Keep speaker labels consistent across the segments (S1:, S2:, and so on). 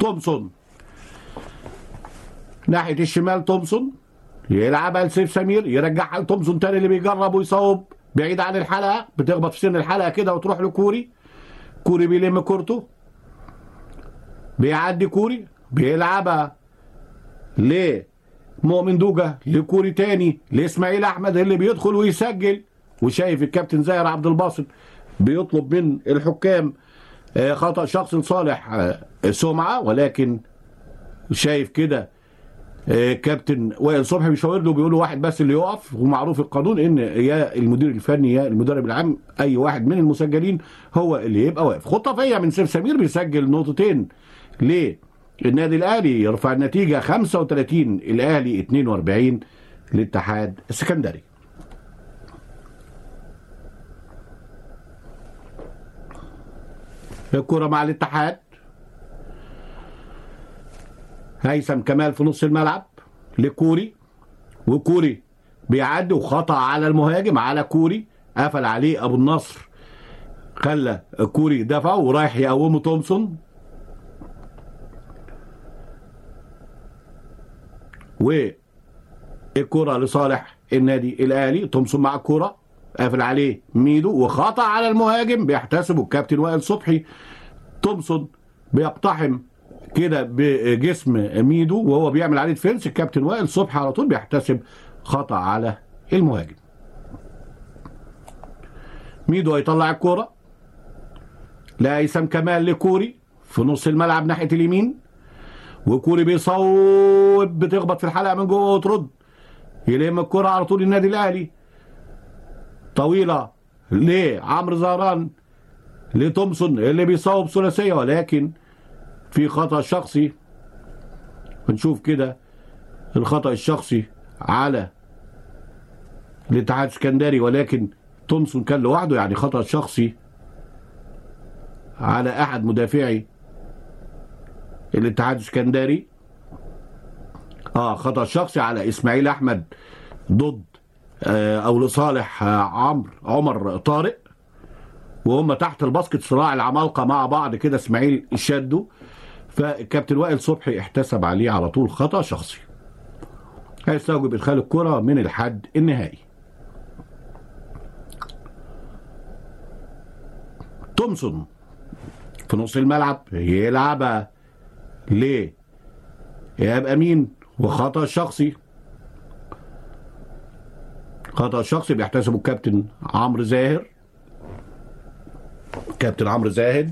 S1: تومسون ناحيه الشمال تومسون يلعبها لسيف سمير يرجعها لتومسون تاني اللي بيجرب ويصوب بعيد عن الحلقه بتخبط في سن الحلقه كده وتروح لكوري كوري بيلم كورته بيعدي كوري بيلعبها لمؤمن دوجا لكوري تاني لاسماعيل احمد اللي بيدخل ويسجل وشايف الكابتن زاهر عبد الباسط بيطلب من الحكام آه، خطأ شخص لصالح آه، سمعة ولكن شايف كده آه، كابتن وائل صبحي بيشاور له بيقول له واحد بس اللي يقف ومعروف القانون ان يا المدير الفني يا المدرب العام اي واحد من المسجلين هو اللي يبقى واقف خطافيه من سيف سمير بيسجل نقطتين للنادي الاهلي يرفع النتيجه 35 الاهلي 42 للاتحاد السكندري الكرة مع الاتحاد هيثم كمال في نص الملعب لكوري وكوري بيعدي وخطأ على المهاجم على كوري قفل عليه ابو النصر خلى كوري دفع ورايح يقومه تومسون والكرة لصالح النادي الاهلي تومسون مع الكرة قافل عليه ميدو وخطأ على المهاجم بيحتسبه الكابتن وائل صبحي تومسون بيقتحم كده بجسم ميدو وهو بيعمل عليه ديفنس الكابتن وائل صبحي على طول بيحتسب خطأ على المهاجم ميدو هيطلع الكرة لهيثم كمال لكوري في نص الملعب ناحية اليمين وكوري بيصوب بتخبط في الحلقة من جوه وترد يلم الكرة على طول النادي الأهلي طويلة لعمرو زهران لتومسون اللي بيصوب ثلاثية ولكن في خطأ شخصي بنشوف كده الخطأ الشخصي على الاتحاد السكندري ولكن تومسون كان لوحده يعني خطأ شخصي على أحد مدافعي الاتحاد السكندري اه خطأ شخصي على إسماعيل أحمد ضد آه أو لصالح آه عمرو عمر طارق وهم تحت الباسكت صراع العمالقه مع بعض كده اسماعيل شده فالكابتن وائل صبحي احتسب عليه على طول خطا شخصي هيستوجب ادخال الكره من الحد النهائي تومسون في نص الملعب يلعبها ل ايهاب امين وخطا شخصي خطا شخصي بيحتسبه الكابتن عمرو زاهر كابتن عمرو زاهد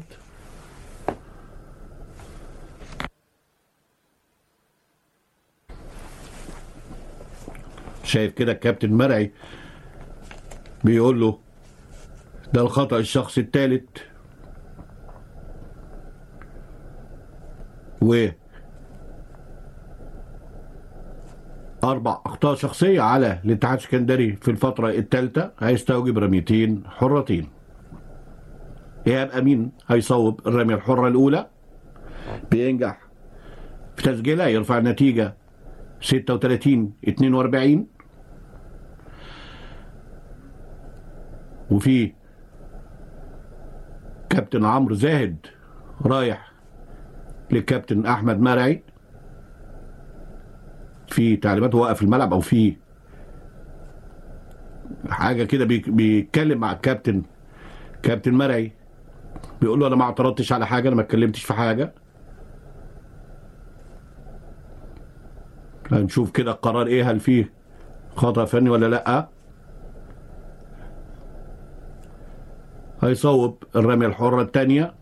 S1: شايف كده الكابتن مرعي بيقول له ده الخطأ الشخصي الثالث و أربع أخطاء شخصية على الاتحاد السكندري في الفترة الثالثة هيستوجب رميتين حرتين إيهاب أمين هيصوب الرمية الحرة الأولى بينجح في تسجيلها يرفع النتيجة 36 42 وفي كابتن عمرو زاهد رايح للكابتن أحمد مرعي في تعليمات وقف الملعب أو في حاجة كده بيتكلم مع الكابتن كابتن مرعي بيقول له انا ما اعترضتش على حاجه انا ما اتكلمتش في حاجه هنشوف كده القرار ايه هل فيه خطا فني ولا لا هيصوب الرميه الحره الثانيه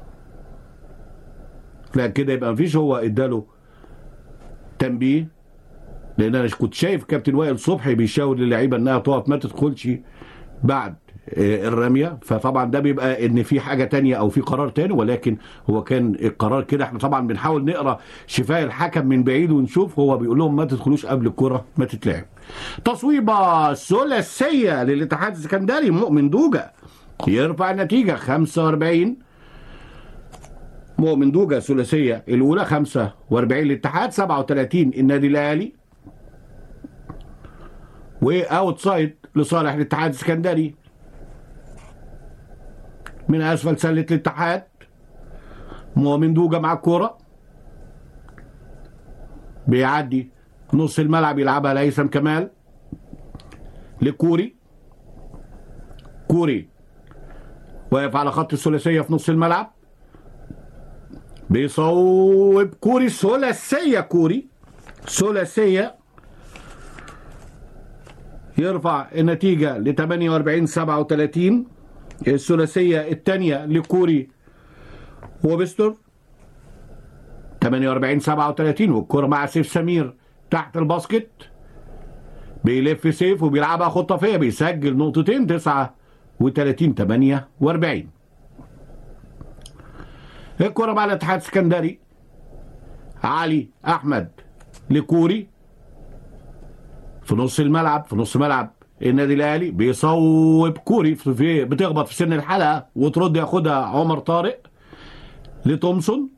S1: لا كده يبقى مفيش هو اداله تنبيه لان انا كنت شايف كابتن وائل صبحي بيشاور للعيبه انها تقف ما تدخلش بعد الرمية فطبعا ده بيبقى ان في حاجة تانية او في قرار تاني ولكن هو كان القرار كده احنا طبعا بنحاول نقرا شفاء الحكم من بعيد ونشوف هو بيقول لهم ما تدخلوش قبل الكرة ما تتلعب تصويبة ثلاثية للاتحاد السكندري مؤمن دوجة يرفع النتيجة 45 مؤمن دوجة ثلاثية الأولى 45 للاتحاد 37 النادي الأهلي وأوت سايد لصالح الاتحاد السكندري من اسفل سله الاتحاد مؤمن دوجة مع الكوره بيعدي نص الملعب يلعبها لهيثم كمال لكوري كوري واقف على خط الثلاثيه في نص الملعب بيصوب كوري ثلاثيه كوري ثلاثيه يرفع النتيجه ل 48 37 الثلاثيه الثانيه لكوري وبستر 48 37 والكره مع سيف سمير تحت الباسكت بيلف سيف وبيلعبها خطافيه بيسجل نقطتين 39 48 الكره مع الاتحاد السكندري علي احمد لكوري في نص الملعب في نص ملعب النادي الاهلي بيصوب كوري في بتخبط في سن الحلقه وترد ياخدها عمر طارق لتومسون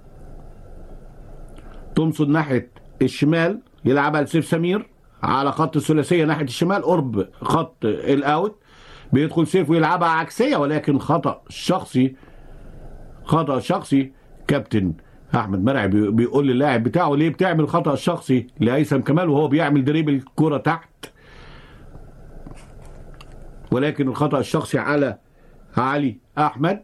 S1: تومسون ناحيه الشمال يلعبها لسيف سمير على خط الثلاثيه ناحيه الشمال قرب خط الاوت بيدخل سيف ويلعبها عكسيه ولكن خطا شخصي خطا شخصي كابتن احمد مرعي بيقول للاعب بتاعه ليه بتعمل خطا شخصي لهيثم كمال وهو بيعمل دريبل الكره تحت ولكن الخطا الشخصي على علي احمد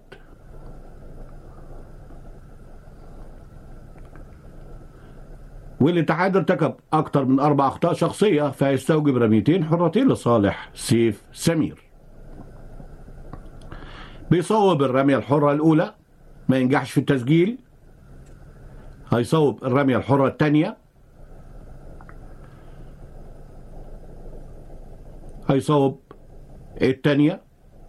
S1: والاتحاد ارتكب اكثر من اربع اخطاء شخصيه فيستوجب رميتين حرتين لصالح سيف سمير بيصوب الرميه الحره الاولى ما ينجحش في التسجيل هيصوب الرميه الحره الثانيه هيصوب الثانيه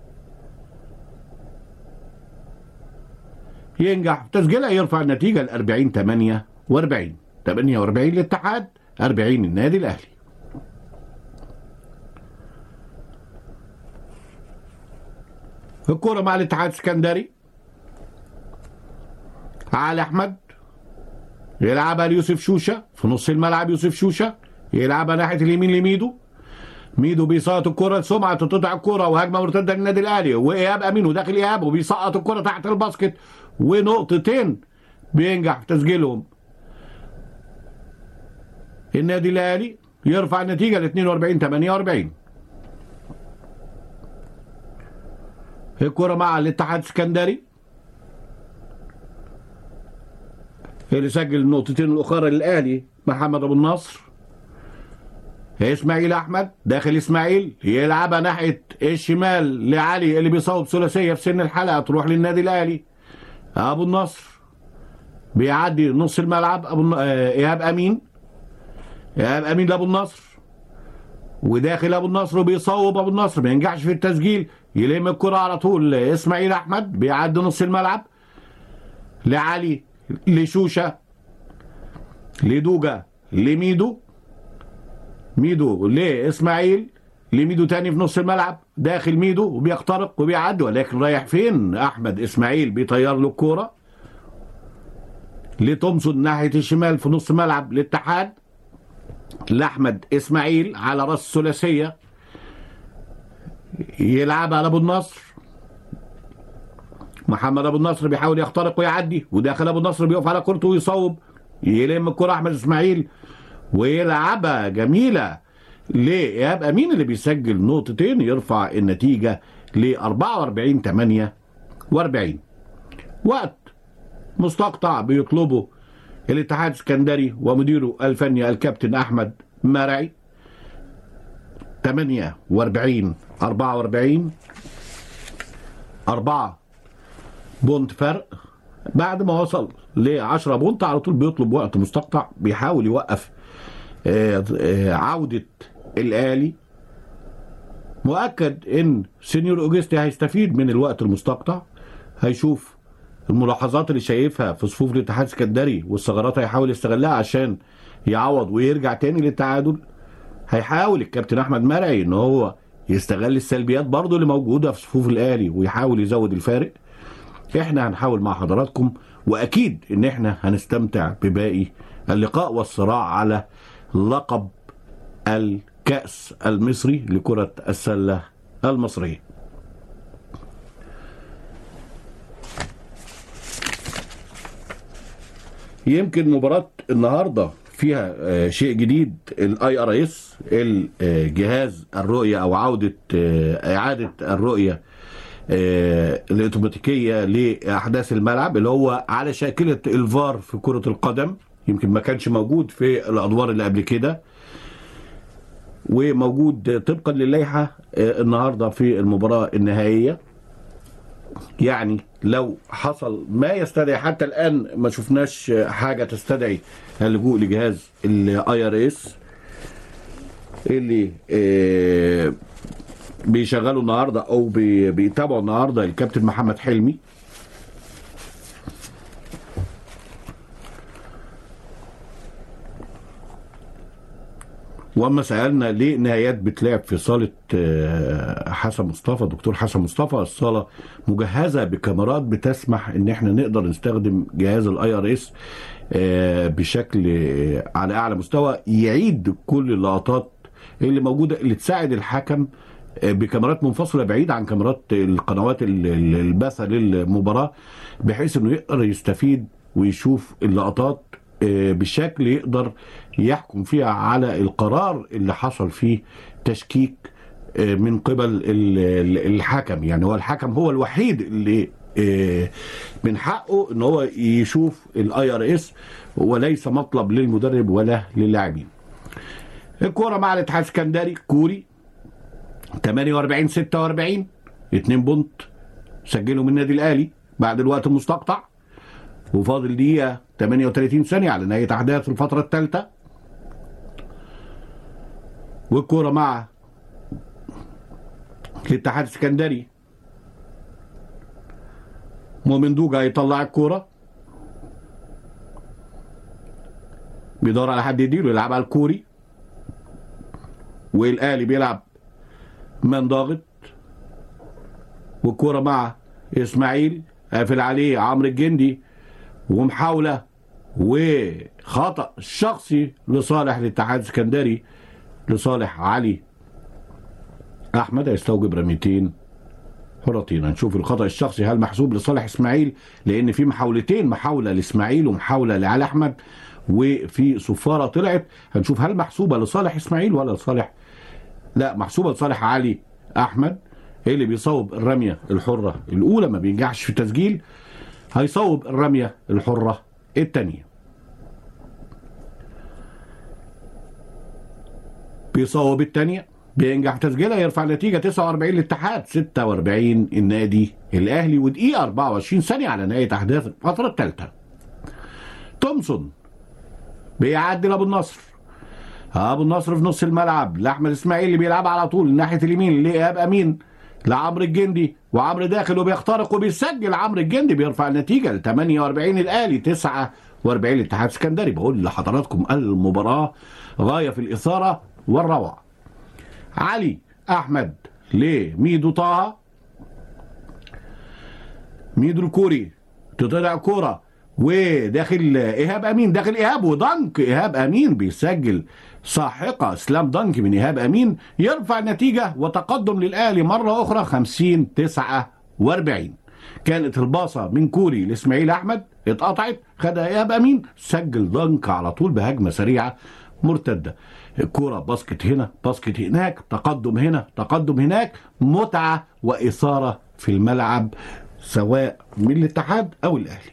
S1: ينجح في تسجيلها يرفع النتيجه ل 40 48 48 للاتحاد 40 النادي الاهلي الكرة مع الاتحاد السكندري علي احمد يلعبها ليوسف شوشه في نص الملعب يوسف شوشه يلعبها ناحيه اليمين لميدو ميدو بيسقط الكرة لسمعة تقطع الكرة وهجمة مرتدة للنادي الأهلي وإيهاب أمين وداخل إيهاب وبيسقط الكرة تحت الباسكت ونقطتين بينجح في تسجيلهم النادي الاهلي يرفع النتيجه ل 42 48 الكره مع الاتحاد السكندري اللي سجل النقطتين الاخرى للاهلي محمد ابو النصر اسماعيل احمد داخل اسماعيل يلعبها ناحيه الشمال لعلي اللي بيصوب ثلاثيه في سن الحلقه تروح للنادي الاهلي ابو النصر بيعدي نص الملعب ابو ايهاب امين ايهاب امين لابو النصر وداخل ابو النصر وبيصوب ابو النصر ما ينجحش في التسجيل يلم الكره على طول اسماعيل احمد بيعدي نص الملعب لعلي لشوشه لدوجا لميدو ميدو لاسماعيل لميدو تاني في نص الملعب داخل ميدو وبيخترق وبيعدي ولكن رايح فين احمد اسماعيل بيطير له الكوره لتومسون ناحيه الشمال في نص ملعب الاتحاد لاحمد اسماعيل على راس الثلاثيه يلعبها لابو النصر محمد ابو النصر بيحاول يخترق ويعدي وداخل ابو النصر بيقف على كورته ويصوب يلم الكره احمد اسماعيل ويلعبها جميله لايهاب امين اللي بيسجل نقطتين يرفع النتيجه ل 44 48 وقت مستقطع بيطلبه الاتحاد السكندري ومديره الفني الكابتن احمد مرعي 48 44 4 بونت فرق بعد ما وصل ل 10 بونت على طول بيطلب وقت مستقطع بيحاول يوقف عودة الآلي مؤكد ان سينيور اوجستي هيستفيد من الوقت المستقطع هيشوف الملاحظات اللي شايفها في صفوف الاتحاد السكندري والثغرات هيحاول يستغلها عشان يعوض ويرجع تاني للتعادل هيحاول الكابتن احمد مرعي ان هو يستغل السلبيات برضه اللي موجوده في صفوف الاهلي ويحاول يزود الفارق احنا هنحاول مع حضراتكم واكيد ان احنا هنستمتع بباقي اللقاء والصراع على لقب الكأس المصري لكرة السلة المصرية يمكن مباراة النهاردة فيها آه، شيء جديد الاي ار اس الجهاز الرؤيه او عوده آه، اعاده الرؤيه آه، الاوتوماتيكيه لاحداث الملعب اللي هو على شاكله الفار في كره القدم يمكن ما كانش موجود في الادوار اللي قبل كده وموجود طبقا للائحه آه، النهارده في المباراه النهائيه يعني لو حصل ما يستدعي حتى الان ما شفناش حاجه تستدعي اللجوء لجهاز الاي ار اس اللي آه، بيشغلوا النهارده او بي- بيتابعوا النهارده الكابتن محمد حلمي واما سالنا ليه نهايات بتلعب في صاله آه، حسن مصطفى دكتور حسن مصطفى الصاله مجهزه بكاميرات بتسمح ان احنا نقدر نستخدم جهاز الاي ار اس بشكل آه، على اعلى مستوى يعيد كل اللقطات اللي موجوده اللي تساعد الحكم آه، بكاميرات منفصله بعيد عن كاميرات القنوات ال- ال- البث للمباراه بحيث انه يقدر يستفيد ويشوف اللقطات آه، بشكل يقدر يحكم فيها على القرار اللي حصل فيه تشكيك آه، من قبل ال- ال- الحكم يعني هو الحكم هو الوحيد اللي آه، من حقه ان هو يشوف الاي ار اس وليس مطلب للمدرب ولا للاعبين الكوره مع الاتحاد السكندري كوري 48 46 2 بونت سجلوا من النادي الاهلي بعد الوقت المستقطع وفاضل دقيقة 38 ثانية على نهاية أحداث الفترة الثالثة والكورة مع الاتحاد السكندري مؤمن دوجا هيطلع الكورة بيدور على حد يديله يلعب على الكوري والأهلي بيلعب من ضاغط والكورة مع إسماعيل قافل عليه عمرو الجندي ومحاولة وخطأ شخصي لصالح الاتحاد السكندري لصالح علي أحمد هيستوجب رميتين حرتين هنشوف الخطأ الشخصي هل محسوب لصالح إسماعيل لأن في محاولتين محاولة لإسماعيل ومحاولة لعلي أحمد وفي صفارة طلعت هنشوف هل محسوبة لصالح إسماعيل ولا لصالح لا محسوبة لصالح علي أحمد اللي بيصوب الرمية الحرة الأولى ما بينجحش في التسجيل هيصوب الرمية الحرة الثانية بيصوب الثانية بينجح في تسجيلها يرفع النتيجة 49 للاتحاد 46 النادي الأهلي ودقيقة 24 ثانية على نهاية أحداث الفترة الثالثة تومسون بيعدي لأبو النصر ابو النصر في نص الملعب لاحمد اسماعيل اللي بيلعب على طول ناحيه اليمين لايهاب امين لعمرو الجندي وعمرو داخل وبيخترق وبيسجل عمرو الجندي بيرفع النتيجه ل 48 الاهلي 49 الاتحاد السكندري بقول لحضراتكم المباراه غايه في الاثاره والروعه علي احمد لميدو طه ميدو الكوري تطلع كوره وداخل ايهاب امين داخل ايهاب ودنك ايهاب امين بيسجل ساحقه سلام دنك من ايهاب امين يرفع النتيجه وتقدم للاهلي مره اخرى 50 49 كانت الباصه من كوري لاسماعيل احمد اتقطعت خدها ايهاب امين سجل دنك على طول بهجمه سريعه مرتده الكوره باسكت هنا باسكت هناك تقدم هنا تقدم هناك متعه واثاره في الملعب سواء من الاتحاد او الاهلي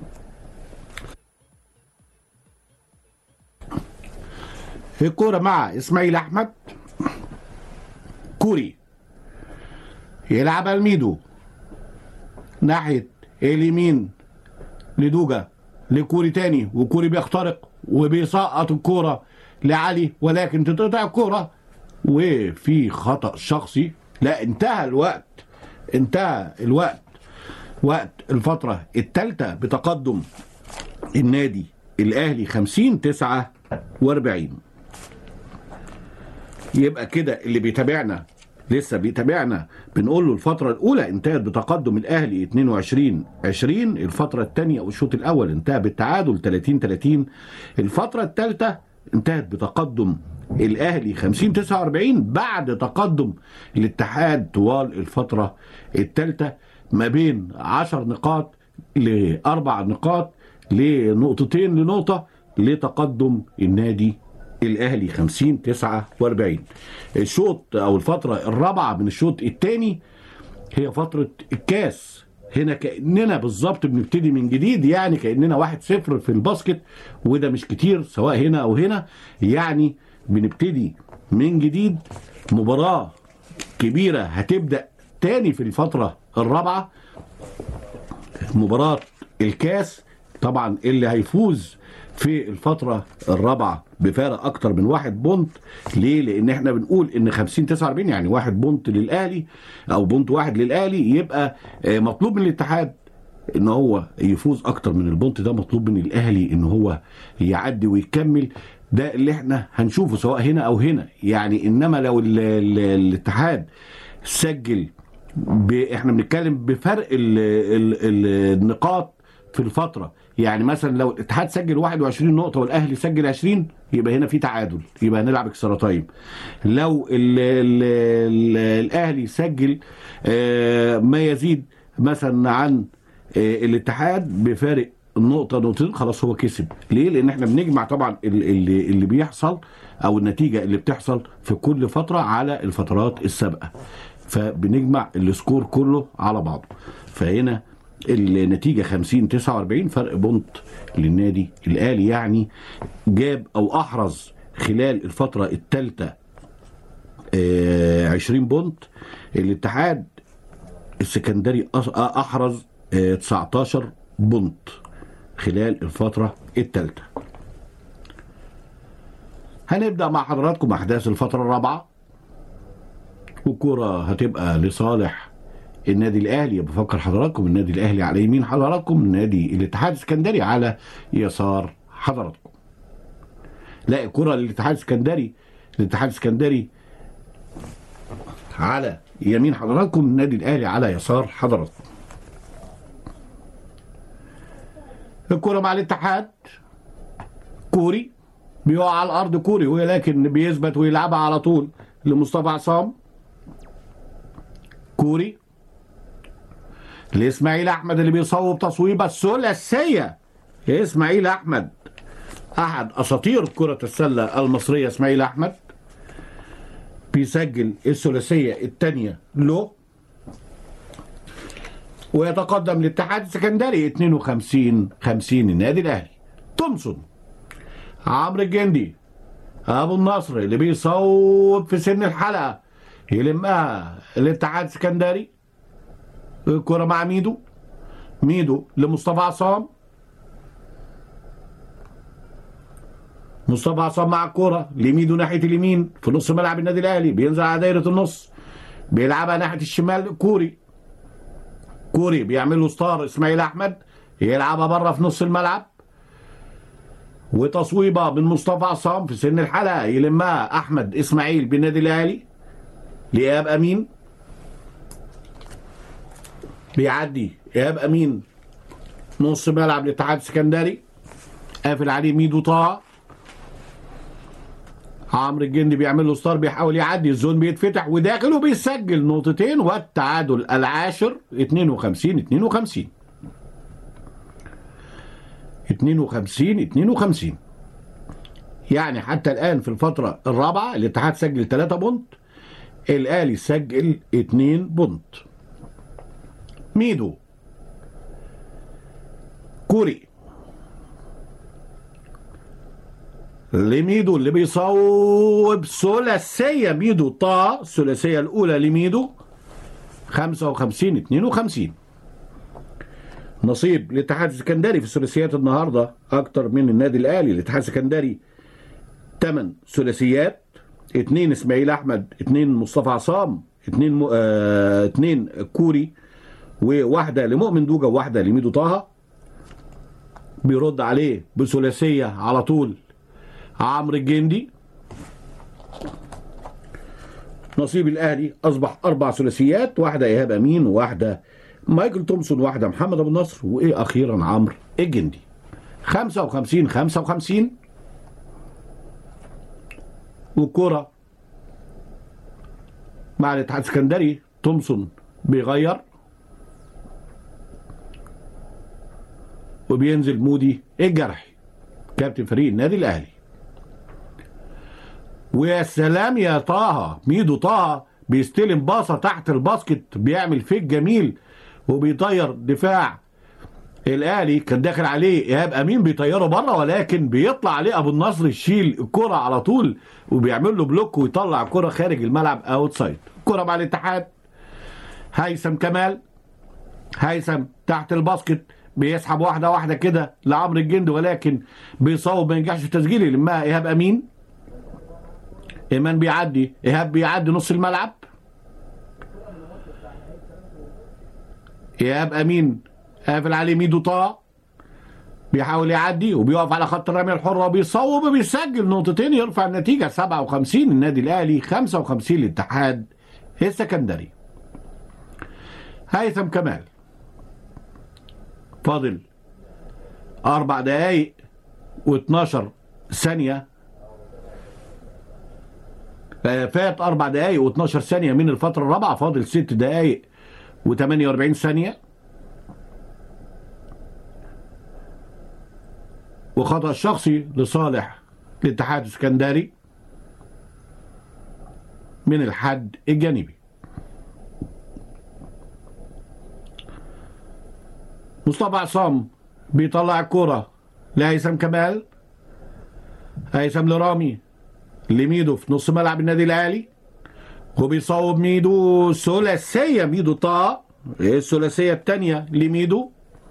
S1: الكوره مع اسماعيل احمد كوري يلعب الميدو ناحيه اليمين لدوجا لكوري تاني وكوري بيخترق وبيسقط الكوره لعلي ولكن تتقطع الكوره وفي خطا شخصي لا انتهى الوقت انتهى الوقت وقت الفتره الثالثه بتقدم النادي الاهلي 50 49 يبقى كده اللي بيتابعنا لسه بيتابعنا بنقول له الفترة الأولى انتهت بتقدم الأهلي 22 20 الفترة الثانية والشوط الأول انتهى بالتعادل 30 30 الفترة الثالثة انتهت بتقدم الأهلي 50 49 بعد تقدم الاتحاد طوال الفترة الثالثة ما بين 10 نقاط لأربع نقاط لنقطتين لنقطة لتقدم النادي الاهلي 50 49 الشوط او الفتره الرابعه من الشوط الثاني هي فتره الكاس هنا كاننا بالظبط بنبتدي من جديد يعني كاننا واحد صفر في الباسكت وده مش كتير سواء هنا او هنا يعني بنبتدي من جديد مباراه كبيره هتبدا تاني في الفتره الرابعه مباراة الكاس طبعا اللي هيفوز في الفترة الرابعة بفارق أكتر من واحد بونت ليه؟ لأن احنا بنقول إن 50 49 يعني واحد بونت للأهلي أو بونت واحد للأهلي يبقى آه، مطلوب من الاتحاد ان هو يفوز اكتر من البونت ده مطلوب من الاهلي ان هو يعدي ويكمل ده اللي احنا هنشوفه سواء هنا او هنا يعني انما لو ال ال الاتحاد سجل ب... احنا بنتكلم بفرق ال... ال... ال... النقاط في الفتره يعني مثلا لو الاتحاد سجل 21 نقطه والاهلي سجل 20 يبقى هنا في تعادل يبقى هنلعب اكسترا تايم لو ال... ال... ال... الاهلي سجل آه، ما يزيد مثلا عن آه، الاتحاد بفارق نقطة نقطتين خلاص هو كسب ليه لان احنا بنجمع طبعا ال- اللي, اللي بيحصل او النتيجة اللي بتحصل في كل فترة على الفترات السابقة فبنجمع السكور كله على بعضه فهنا النتيجة 50 49 فرق بونت للنادي الاهلي يعني جاب او احرز خلال الفترة الثالثة 20 بونت الاتحاد السكندري أص- احرز آه، 19 بونت خلال الفترة الثالثة هنبدأ مع حضراتكم أحداث الفترة الرابعة والكرة هتبقى لصالح النادي الأهلي بفكر حضراتكم النادي الأهلي على يمين حضراتكم النادي الاتحاد السكندري على يسار حضراتكم لا الكرة للاتحاد السكندري الاتحاد السكندري على يمين حضراتكم النادي الأهلي على يسار حضراتكم الكرة مع الاتحاد كوري بيقع على الارض كوري ولكن بيثبت ويلعبها على طول لمصطفى عصام كوري لاسماعيل احمد اللي بيصوب تصويبه ثلاثيه اسماعيل احمد احد اساطير كره السله المصريه اسماعيل احمد بيسجل الثلاثيه الثانيه له ويتقدم الاتحاد السكندري 52 50 النادي الاهلي تومسون عمرو الجندي ابو النصر اللي بيصوب في سن الحلقه يلمها الاتحاد السكندري الكرة مع ميدو ميدو لمصطفى عصام مصطفى عصام مع الكرة لميدو ناحية اليمين في نص ملعب النادي الأهلي بينزل على دايرة النص بيلعبها ناحية الشمال كوري كوري بيعمل له ستار اسماعيل أحمد يلعبها بره في نص الملعب وتصويبه من مصطفى عصام في سن الحلقة يلمها أحمد إسماعيل بالنادي الأهلي لإيهاب أمين بيعدي إيهاب أمين نص ملعب الاتحاد السكندري قافل عليه ميدو طه عمرو الجندي بيعمل له ستار بيحاول يعدي الزون بيتفتح وداخل وبيسجل نقطتين والتعادل العاشر 52 52 52 52 يعني حتى الآن في الفترة الرابعة الاتحاد سجل 3 بونت الأهلي سجل 2 بونت ميدو كوري لميدو اللي بيصوب ثلاثية ميدو طه الثلاثية الأولى لميدو 55 52 نصيب الاتحاد السكندري في الثلاثيات النهارده اكتر من النادي الاهلي الاتحاد السكندري 8 ثلاثيات اثنين اسماعيل احمد اثنين مصطفى عصام اثنين م... آه... اثنين كوري وواحده لمؤمن دوجا وواحده لميدو طه بيرد عليه بثلاثيه على طول عمرو الجندي نصيب الاهلي اصبح اربع ثلاثيات واحده ايهاب امين وواحده مايكل تومسون واحده محمد ابو النصر وايه اخيرا عمرو الجندي 55 55 والكرة مع الاتحاد السكندري تومسون بيغير وبينزل مودي الجرحي كابتن فريق النادي الاهلي ويا سلام يا طه ميدو طه بيستلم باصه تحت الباسكت بيعمل فيك جميل وبيطير دفاع الاهلي كان داخل عليه ايهاب امين بيطيره بره ولكن بيطلع عليه ابو النصر يشيل الكره على طول وبيعمل له بلوك ويطلع الكره خارج الملعب اوت سايد كره مع الاتحاد هيثم كمال هيثم تحت الباسكت بيسحب واحده واحده كده لعمرو الجندي ولكن بيصوب ما ينجحش في تسجيل يلمها ايهاب امين ايمان بيعدي ايهاب بيعدي نص الملعب ايهاب امين قافل عليه ميدو طه بيحاول يعدي وبيقف على خط الرميه الحره وبيصوب وبيسجل نقطتين يرفع النتيجه 57 النادي الاهلي 55 الاتحاد السكندري هيثم كمال فاضل أربع دقايق و12 ثانية فات أربع دقايق و12 ثانية من الفترة الرابعة فاضل ست دقايق و48 ثانية وخطأ شخصي لصالح الاتحاد السكندري من الحد الجانبي مصطفى عصام بيطلع الكرة لهيثم كمال هيثم لرامي لميدو في نص ملعب النادي الاهلي وبيصوب ميدو ثلاثية ميدو طه الثلاثية الثانية لميدو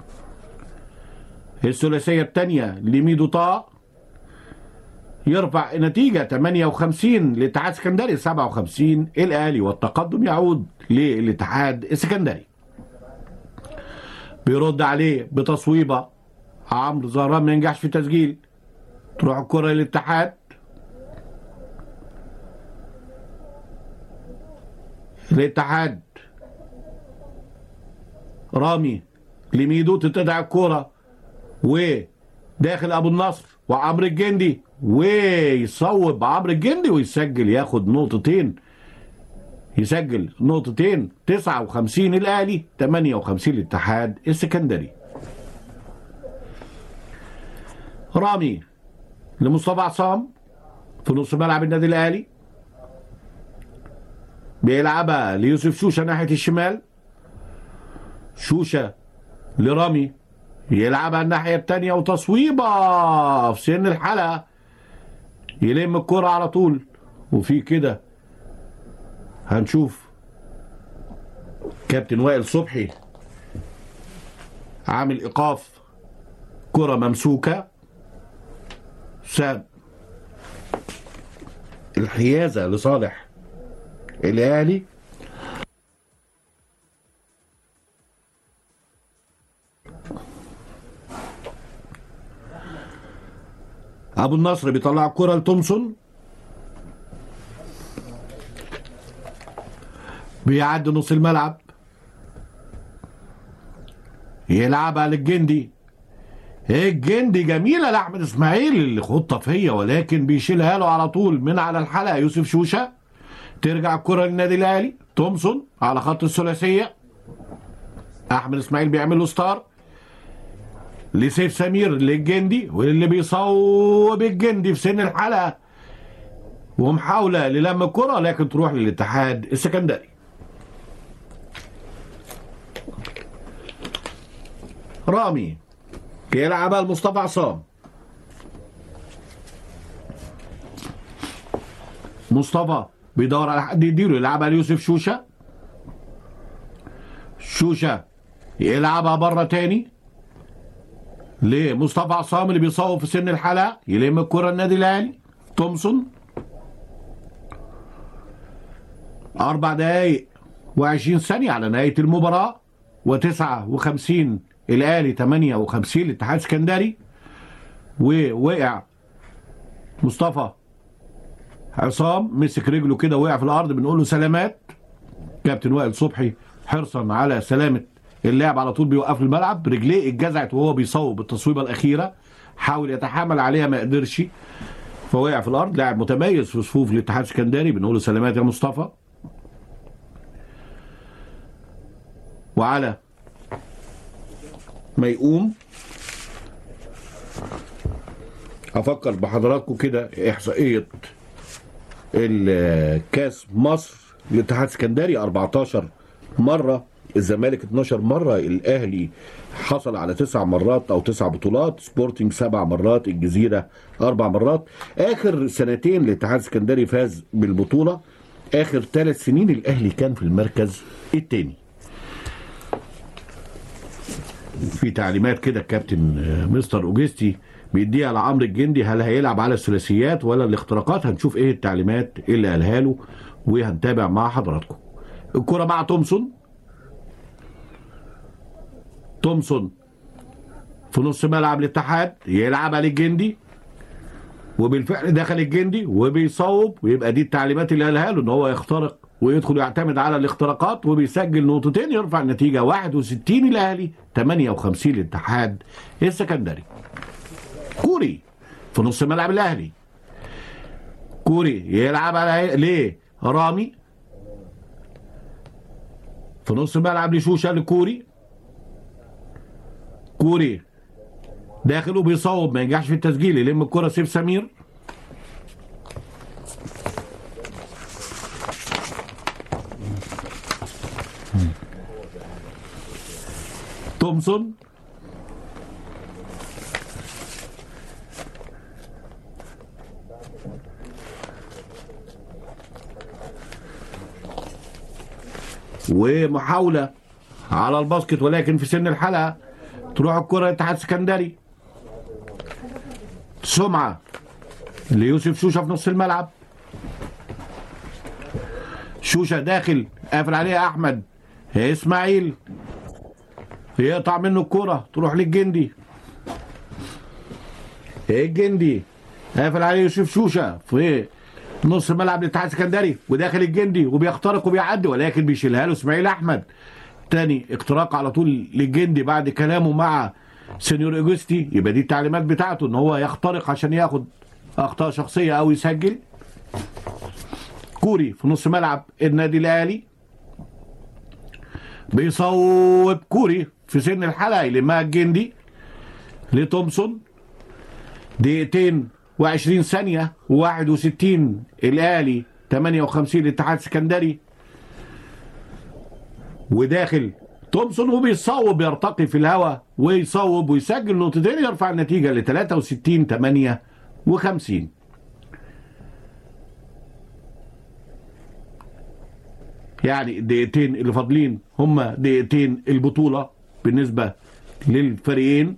S1: الثلاثية الثانية لميدو طه يرفع النتيجة 58 للاتحاد السكندري 57 الأهلي والتقدم يعود للاتحاد السكندري بيرد عليه بتصويبة عمرو زهران ما ينجحش في تسجيل تروح الكرة للاتحاد الاتحاد رامي لميدو تتدع الكرة وداخل ابو النصر وعمرو الجندي ويصوب عمرو الجندي ويسجل ياخد نقطتين يسجل نقطتين 59 الاهلي 58 الاتحاد السكندري رامي لمصطفى عصام في نص ملعب النادي الاهلي بيلعبها ليوسف شوشه ناحيه الشمال شوشه لرامي يلعبها الناحيه الثانيه وتصويبه في سن الحلقه يلم الكره على طول وفي كده هنشوف كابتن وائل صبحي عامل ايقاف كره ممسوكه ساب الحيازه لصالح الاهلي ابو النصر بيطلع الكره لتومسون بيعدي نص الملعب يلعبها للجندي الجندي جميله لاحمد اسماعيل اللي خطه فيا ولكن بيشيلها له على طول من على الحلقه يوسف شوشه ترجع الكره للنادي الاهلي تومسون على خط الثلاثيه احمد اسماعيل بيعمل له ستار لسيف سمير للجندي واللي بيصوب الجندي في سن الحلقه ومحاوله للم الكره لكن تروح للاتحاد السكندري رامي يلعبها لمصطفى عصام مصطفى بيدور على حد يديله يلعبها ليوسف شوشه شوشه يلعبها بره تاني لمصطفى عصام اللي بيصوب في سن الحلقه يلم الكره النادي الاهلي تومسون اربع دقايق و20 ثانيه على نهايه المباراه و59 الاهلي 58 الاتحاد السكندري ووقع مصطفى عصام مسك رجله كده وقع في الارض بنقول له سلامات كابتن وائل صبحي حرصا على سلامه اللاعب على طول بيوقف الملعب رجليه اتجزعت وهو بيصوب التصويبه الاخيره حاول يتحامل عليها ما قدرش فوقع في الارض لاعب متميز في صفوف الاتحاد السكندري بنقول له سلامات يا مصطفى وعلى ما يقوم افكر بحضراتكم كده احصائيه الكاس مصر الاتحاد السكندري 14 مره الزمالك 12 مره الاهلي حصل على تسع مرات او تسع بطولات سبورتنج سبع مرات الجزيره اربع مرات اخر سنتين الاتحاد السكندري فاز بالبطوله اخر ثلاث سنين الاهلي كان في المركز الثاني في تعليمات كده الكابتن آه، مستر اوجستي بيديها لعمرو الجندي هل هيلعب على الثلاثيات ولا الاختراقات هنشوف ايه التعليمات اللي قالها له وهنتابع مع حضراتكم الكرة مع تومسون تومسون في نص ملعب الاتحاد يلعب على الجندي وبالفعل دخل الجندي وبيصوب ويبقى دي التعليمات اللي قالها له ان هو يخترق ويدخل يعتمد على الاختراقات وبيسجل نقطتين يرفع النتيجه 61 الاهلي 58 الاتحاد السكندري كوري في نص ملعب الاهلي كوري يلعب على ليه رامي في نص ملعب لشوشه لكوري كوري داخل وبيصوب ما ينجحش في التسجيل يلم الكره سيف سمير تومسون ومحاولة على الباسكت ولكن في سن الحلقة تروح الكرة للاتحاد السكندري سمعة ليوسف شوشة في نص الملعب شوشة داخل قافل عليه أحمد إسماعيل يقطع منه الكرة تروح للجندي الجندي قافل عليه يوسف شوشة في نص ملعب الاتحاد السكندري وداخل الجندي وبيخترق وبيعدي ولكن بيشيلها له اسماعيل احمد تاني اختراق على طول للجندي بعد كلامه مع سينيور اوجستي يبقى دي التعليمات بتاعته ان هو يخترق عشان ياخد اخطاء شخصيه او يسجل كوري في نص ملعب النادي الاهلي بيصوب كوري في سن الحلقه يلمها الجندي لتومسون دقيقتين و20 ثانية و61 الأهلي 58 الاتحاد السكندري وداخل تومسون وبيصوب يرتقي في الهواء ويصوب ويسجل نقطتين يرفع النتيجة ل 63 58 يعني الدقيقتين اللي فاضلين هما دقيقتين البطولة بالنسبة للفريقين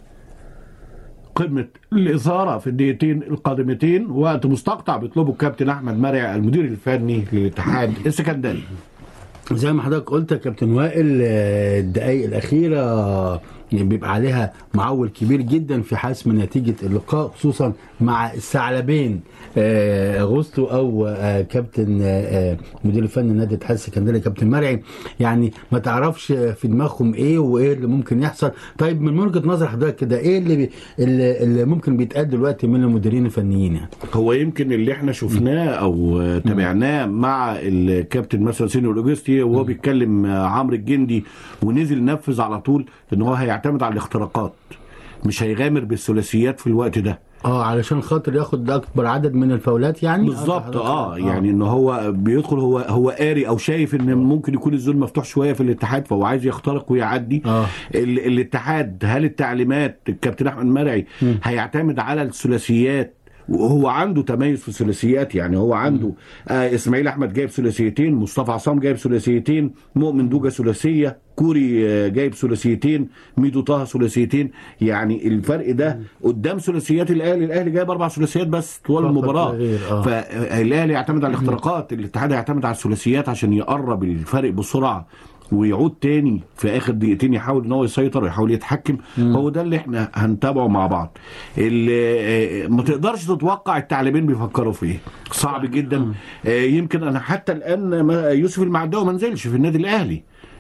S1: قمة الإثارة في الدقيقتين القادمتين وقت مستقطع بيطلبه الكابتن أحمد مرع المدير الفني للاتحاد السكندري
S2: زي ما حضرتك قلت يا كابتن وائل آه، الدقائق الاخيره يعني بيبقى عليها معول كبير جدا في حسم نتيجه اللقاء خصوصا مع الثعلبين آه، اغوستو او آه، كابتن آه، آه، مدير الفني نادي الاتحاد السكندري كابتن مرعي يعني ما تعرفش في دماغهم ايه وايه اللي ممكن يحصل طيب من وجهه نظر حضرتك كده ايه اللي, بي اللي, اللي ممكن بيتقال دلوقتي من المديرين الفنيين يعني
S1: هو يمكن اللي احنا شفناه او تابعناه مع الكابتن مثلا سينيور اوجستي وهو بيتكلم مع عمرو الجندي ونزل نفذ على طول ان هو هيعتمد على الاختراقات مش هيغامر بالثلاثيات في الوقت ده
S2: اه علشان خاطر ياخد اكبر عدد من الفاولات يعني
S1: بالظبط اه يعني ان هو بيدخل هو هو قاري او شايف ان ممكن يكون الزون مفتوح شويه في الاتحاد فهو عايز يخترق ويعدي
S2: آه.
S1: ال الاتحاد هل التعليمات الكابتن احمد مرعي هيعتمد على الثلاثيات وهو عنده تميز في الثلاثيات يعني هو عنده آه اسماعيل احمد جايب ثلاثيتين مصطفى عصام جايب ثلاثيتين مؤمن دوجا ثلاثيه كوري آه، جايب ثلاثيتين ميدو طه ثلاثيتين يعني الفرق ده قدام ثلاثيات الاهلي الاهلي جايب اربع ثلاثيات بس طوال
S2: فقط
S1: المباراه
S2: لا غير، آه.
S1: فالاهلي يعتمد على الاختراقات الاتحاد يعتمد على الثلاثيات عشان يقرب الفرق بسرعه ويعود تاني في اخر دقيقتين يحاول ان هو يسيطر ويحاول يتحكم هو ده اللي احنا هنتابعه مع بعض اللي آه، ما تقدرش تتوقع التعليمين بيفكروا في ايه صعب جدا آه، يمكن انا حتى الان ما- يوسف المعداوي ما نزلش في النادي الاهلي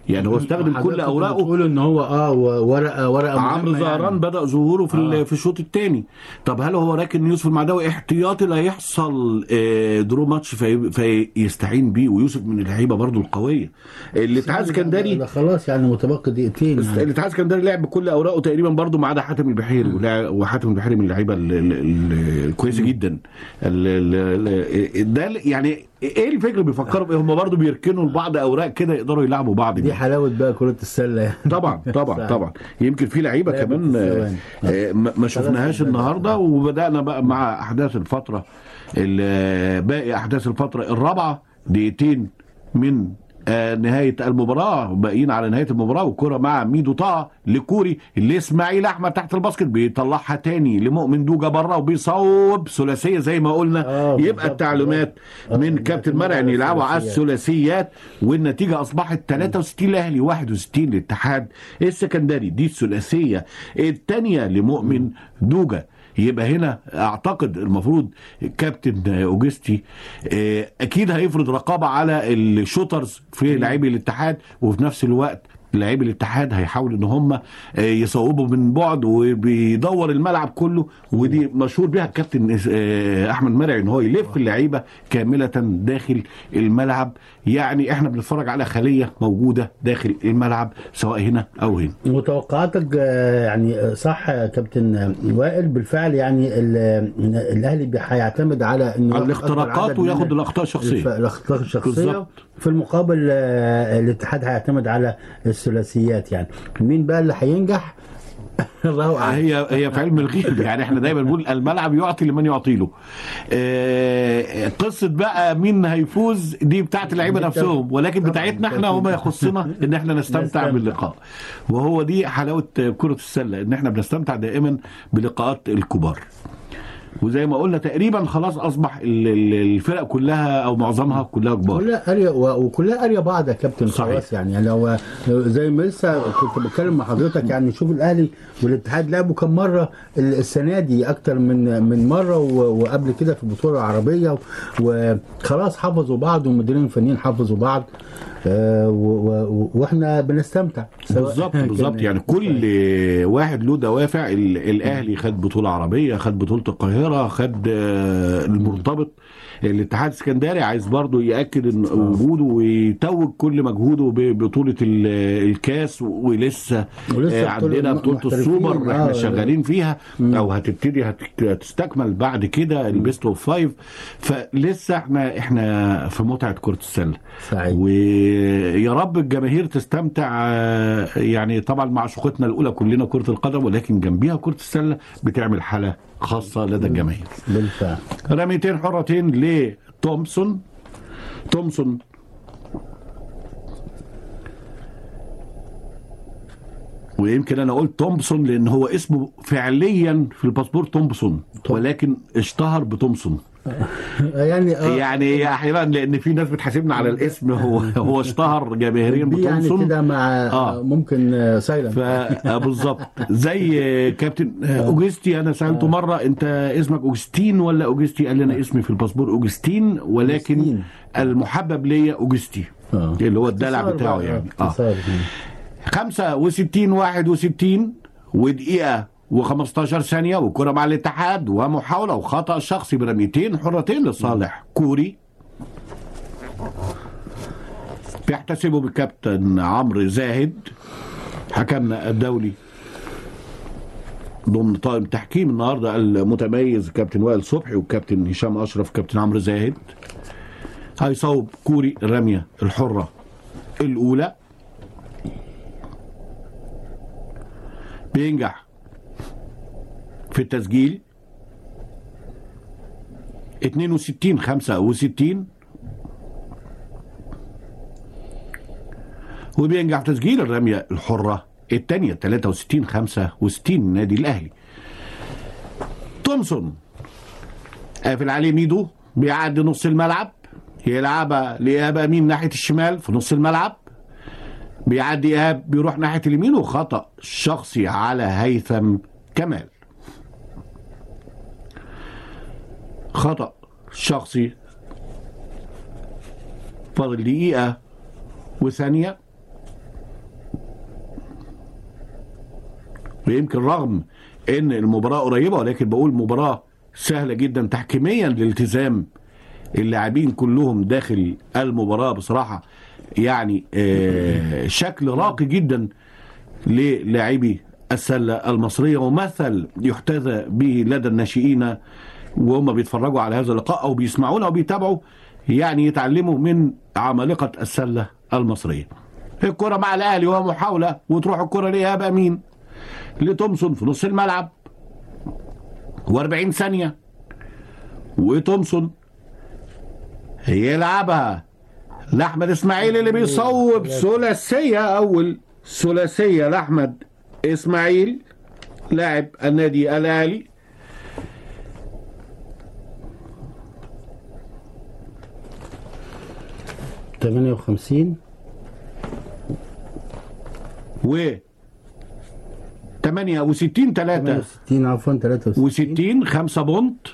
S1: يعني هو استخدم كل
S2: حضرتك
S1: اوراقه
S2: بتقول ان هو اه ورقه ورقه
S1: عمرو
S2: مهمة
S1: زهران
S2: يعني.
S1: بدا ظهوره في
S2: آه.
S1: آه. في الشوط الثاني طب هل هو راكن يوسف المعداوي احتياطي لا يحصل آه، درو ماتش في فيستعين بيه ويوسف من اللعيبه برضو القويه الاتحاد السكندري
S2: ده خلاص يعني متبقي دقيقتين يعني.
S1: الاتحاد السكندري لعب بكل اوراقه تقريبا برضو ما عدا حاتم البحيري ولا- وحاتم البحيري من اللعيبه ال- ال- ال- الكويسه جدا ال- ال- ال- ده يعني ايه الفكره اللي بيفكروا بيه هم برضو بيركنوا لبعض اوراق كده يقدروا يلعبوا بعض
S2: دي
S1: بيها
S2: حلاوه بقى كره السله يعني.
S1: طبعا طبعا
S2: صحيح.
S1: طبعا يمكن في لعيبه
S2: لعبة
S1: كمان آه،
S2: الثواني.
S1: آه، ما ما شفناهاش
S2: ثلاث
S1: النهارده وبدانا بقى مع احداث الفتره ال- باقي احداث الفتره الرابعه دقيقتين من آه، نهايه المباراه باقيين على نهايه المباراه والكره مع ميدو طه لكوري اللي اسماعيل احمد تحت الباسكت بيطلعها تاني لمؤمن دوجا بره وبيصوب ثلاثيه زي ما قلنا
S2: آه،
S1: يبقى
S2: بالظبط.
S1: التعليمات
S2: آه،
S1: من كابتن مرعي ان يلعبوا على الثلاثيات والنتيجه اصبحت 63 الاهلي 61 للاتحاد السكندري دي الثلاثيه الثانيه لمؤمن دوجا يبقى هنا اعتقد المفروض كابتن اوجستي آه، اكيد هيفرض رقابه على الشوترز في لاعبي الاتحاد وفي نفس الوقت لاعبي الاتحاد هيحاولوا ان هم آه، يصوبوا من بعد وبيدور الملعب كله ودي مشهور بيها الكابتن آه، احمد مرعي ان هو يلف اللعيبه كامله داخل الملعب يعني احنا بنتفرج على خليه موجوده داخل الملعب سواء هنا او هنا
S2: وتوقعاتك آه، يعني آه، صح يا كابتن وائل بالفعل يعني ال- الاهلي بي- هيعتمد على انه
S1: على
S2: ياخد أكبر
S1: الاختراقات
S2: عدد من
S1: وياخد
S2: ال-
S1: الاخطاء
S2: الف-
S1: الشخصيه
S2: الاخطاء الشخصيه
S1: بالظبط.
S2: في المقابل آه، الاتحاد هيعتمد على الثلاثيات يعني مين بقى اللي هينجح الله اعلم
S1: هي هي في علم الغيب يعني احنا دايما بنقول الملعب يعطي لمن يعطي له آه، قصه بقى مين هيفوز دي بتاعت اللعيبه
S2: دي
S1: نفسهم ولكن
S2: طبعاً،
S1: بتاعتنا احنا
S2: بالتأكيد.
S1: وما يخصنا ان احنا نستمتع
S2: نستمتع.
S1: باللقاء وهو دي حلاوه كره السله ان احنا بنستمتع دائما بلقاءات الكبار وزي ما قلنا تقريبا خلاص اصبح ال- ال- الفرق كلها او معظمها كلها كبار
S2: كلها قريه و- وكلها قريه بعض يا كابتن
S1: صحيح.
S2: خلاص يعني, يعني لو لو زي ما لسه كنت بتكلم مع حضرتك يعني شوف الاهلي والاتحاد لعبوا كم مره ال- السنه دي اكتر من من مره و- وقبل كده في البطوله العربيه وخلاص حفظوا بعض والمديرين الفنيين حفظوا بعض آه، و- و- واحنا بنستمتع سواء
S1: بالظبط
S2: كان-
S1: بالظبط يعني كل واحد له دوافع ال- الاهلي خد بطوله عربيه خد بطوله القاهره خد آه، المرتبط الاتحاد السكندري عايز برضه ياكد ان وجوده ويتوج كل مجهوده ببطوله ال- الكاس ولسه
S2: ولسه
S1: آه، عندنا
S2: بطولة
S1: بطوله
S2: محترفين،
S1: السوبر
S2: آه.
S1: احنا شغالين فيها او هتبتدي هت- هتستكمل بعد كده البيست اوف فايف فلسه احنا احنا في متعه كره السله
S2: سعيد.
S1: ويا رب الجماهير تستمتع آه، يعني طبعا مع شقتنا الاولى كلنا كره القدم ولكن جنبيها كره السله بتعمل حاله خاصه لدى الجماهير
S2: بالفعل
S1: رميتين حرتين لتومسون تومسون ويمكن انا قلت تومسون لان هو اسمه فعليا في الباسبور تومسون ولكن اشتهر بتومسون
S2: يعني آه،
S1: يعني احيانا لان في ناس بتحاسبنا على الاسم هو هو اشتهر جماهيريا
S2: بي يعني
S1: بتومسون
S2: كده مع
S1: آه.
S2: آه. ممكن آه، سايلنت
S1: فبالظبط زي كابتن اوجستي انا سالته مره انت اسمك اوجستين ولا اوجستي قال لي انا اسمي في الباسبور اوجستين ولكن
S2: أوجستين.
S1: المحبب ليا اوجستي
S2: آه.
S1: اللي هو الدلع
S2: اختصار
S1: بتاعه
S2: بقى،
S1: يعني
S2: آه.
S1: اه
S2: اختصار.
S1: 65 61 ودقيقة و15 ثانية والكرة مع الاتحاد ومحاولة وخطأ شخصي برميتين حرتين لصالح كوري بيحتسبه بالكابتن عمرو زاهد حكمنا الدولي ضمن طاقم تحكيم النهارده المتميز كابتن وائل صبحي والكابتن هشام اشرف كابتن عمرو زاهد هيصوب كوري الرميه الحره الاولى بينجح في التسجيل 62 65 وبينجح في تسجيل الرمية الحرة الثانية 63 65 النادي الأهلي تومسون قافل عليه ميدو بيعدي نص الملعب يلعبها لإيهاب أمين ناحية الشمال في نص الملعب بيعدي إيهاب بيروح ناحية اليمين وخطأ شخصي على هيثم كمال خطأ شخصي فاضل دقيقة وثانية يمكن رغم ان المباراه قريبه ولكن بقول مباراه سهله جدا تحكيميا لالتزام اللاعبين كلهم داخل المباراه بصراحه يعني آه، شكل راقي جدا للاعبي السله المصريه ومثل يحتذى به لدى الناشئين وهم بيتفرجوا على هذا اللقاء او بيسمعونا او بيتابعوا يعني يتعلموا من عمالقه السله المصريه. الكره مع الاهلي وهو محاوله وتروح الكره لايهاب امين لتومسون في نص الملعب و40 ثانيه وتومسون يلعبها لاحمد اسماعيل اللي بيصوب ثلاثيه اول ثلاثيه لاحمد اسماعيل لاعب النادي الاهلي
S2: تمانية وخمسين
S1: و 68 3
S2: ستين عفوا تلاتة وستين
S1: و60 5 بونت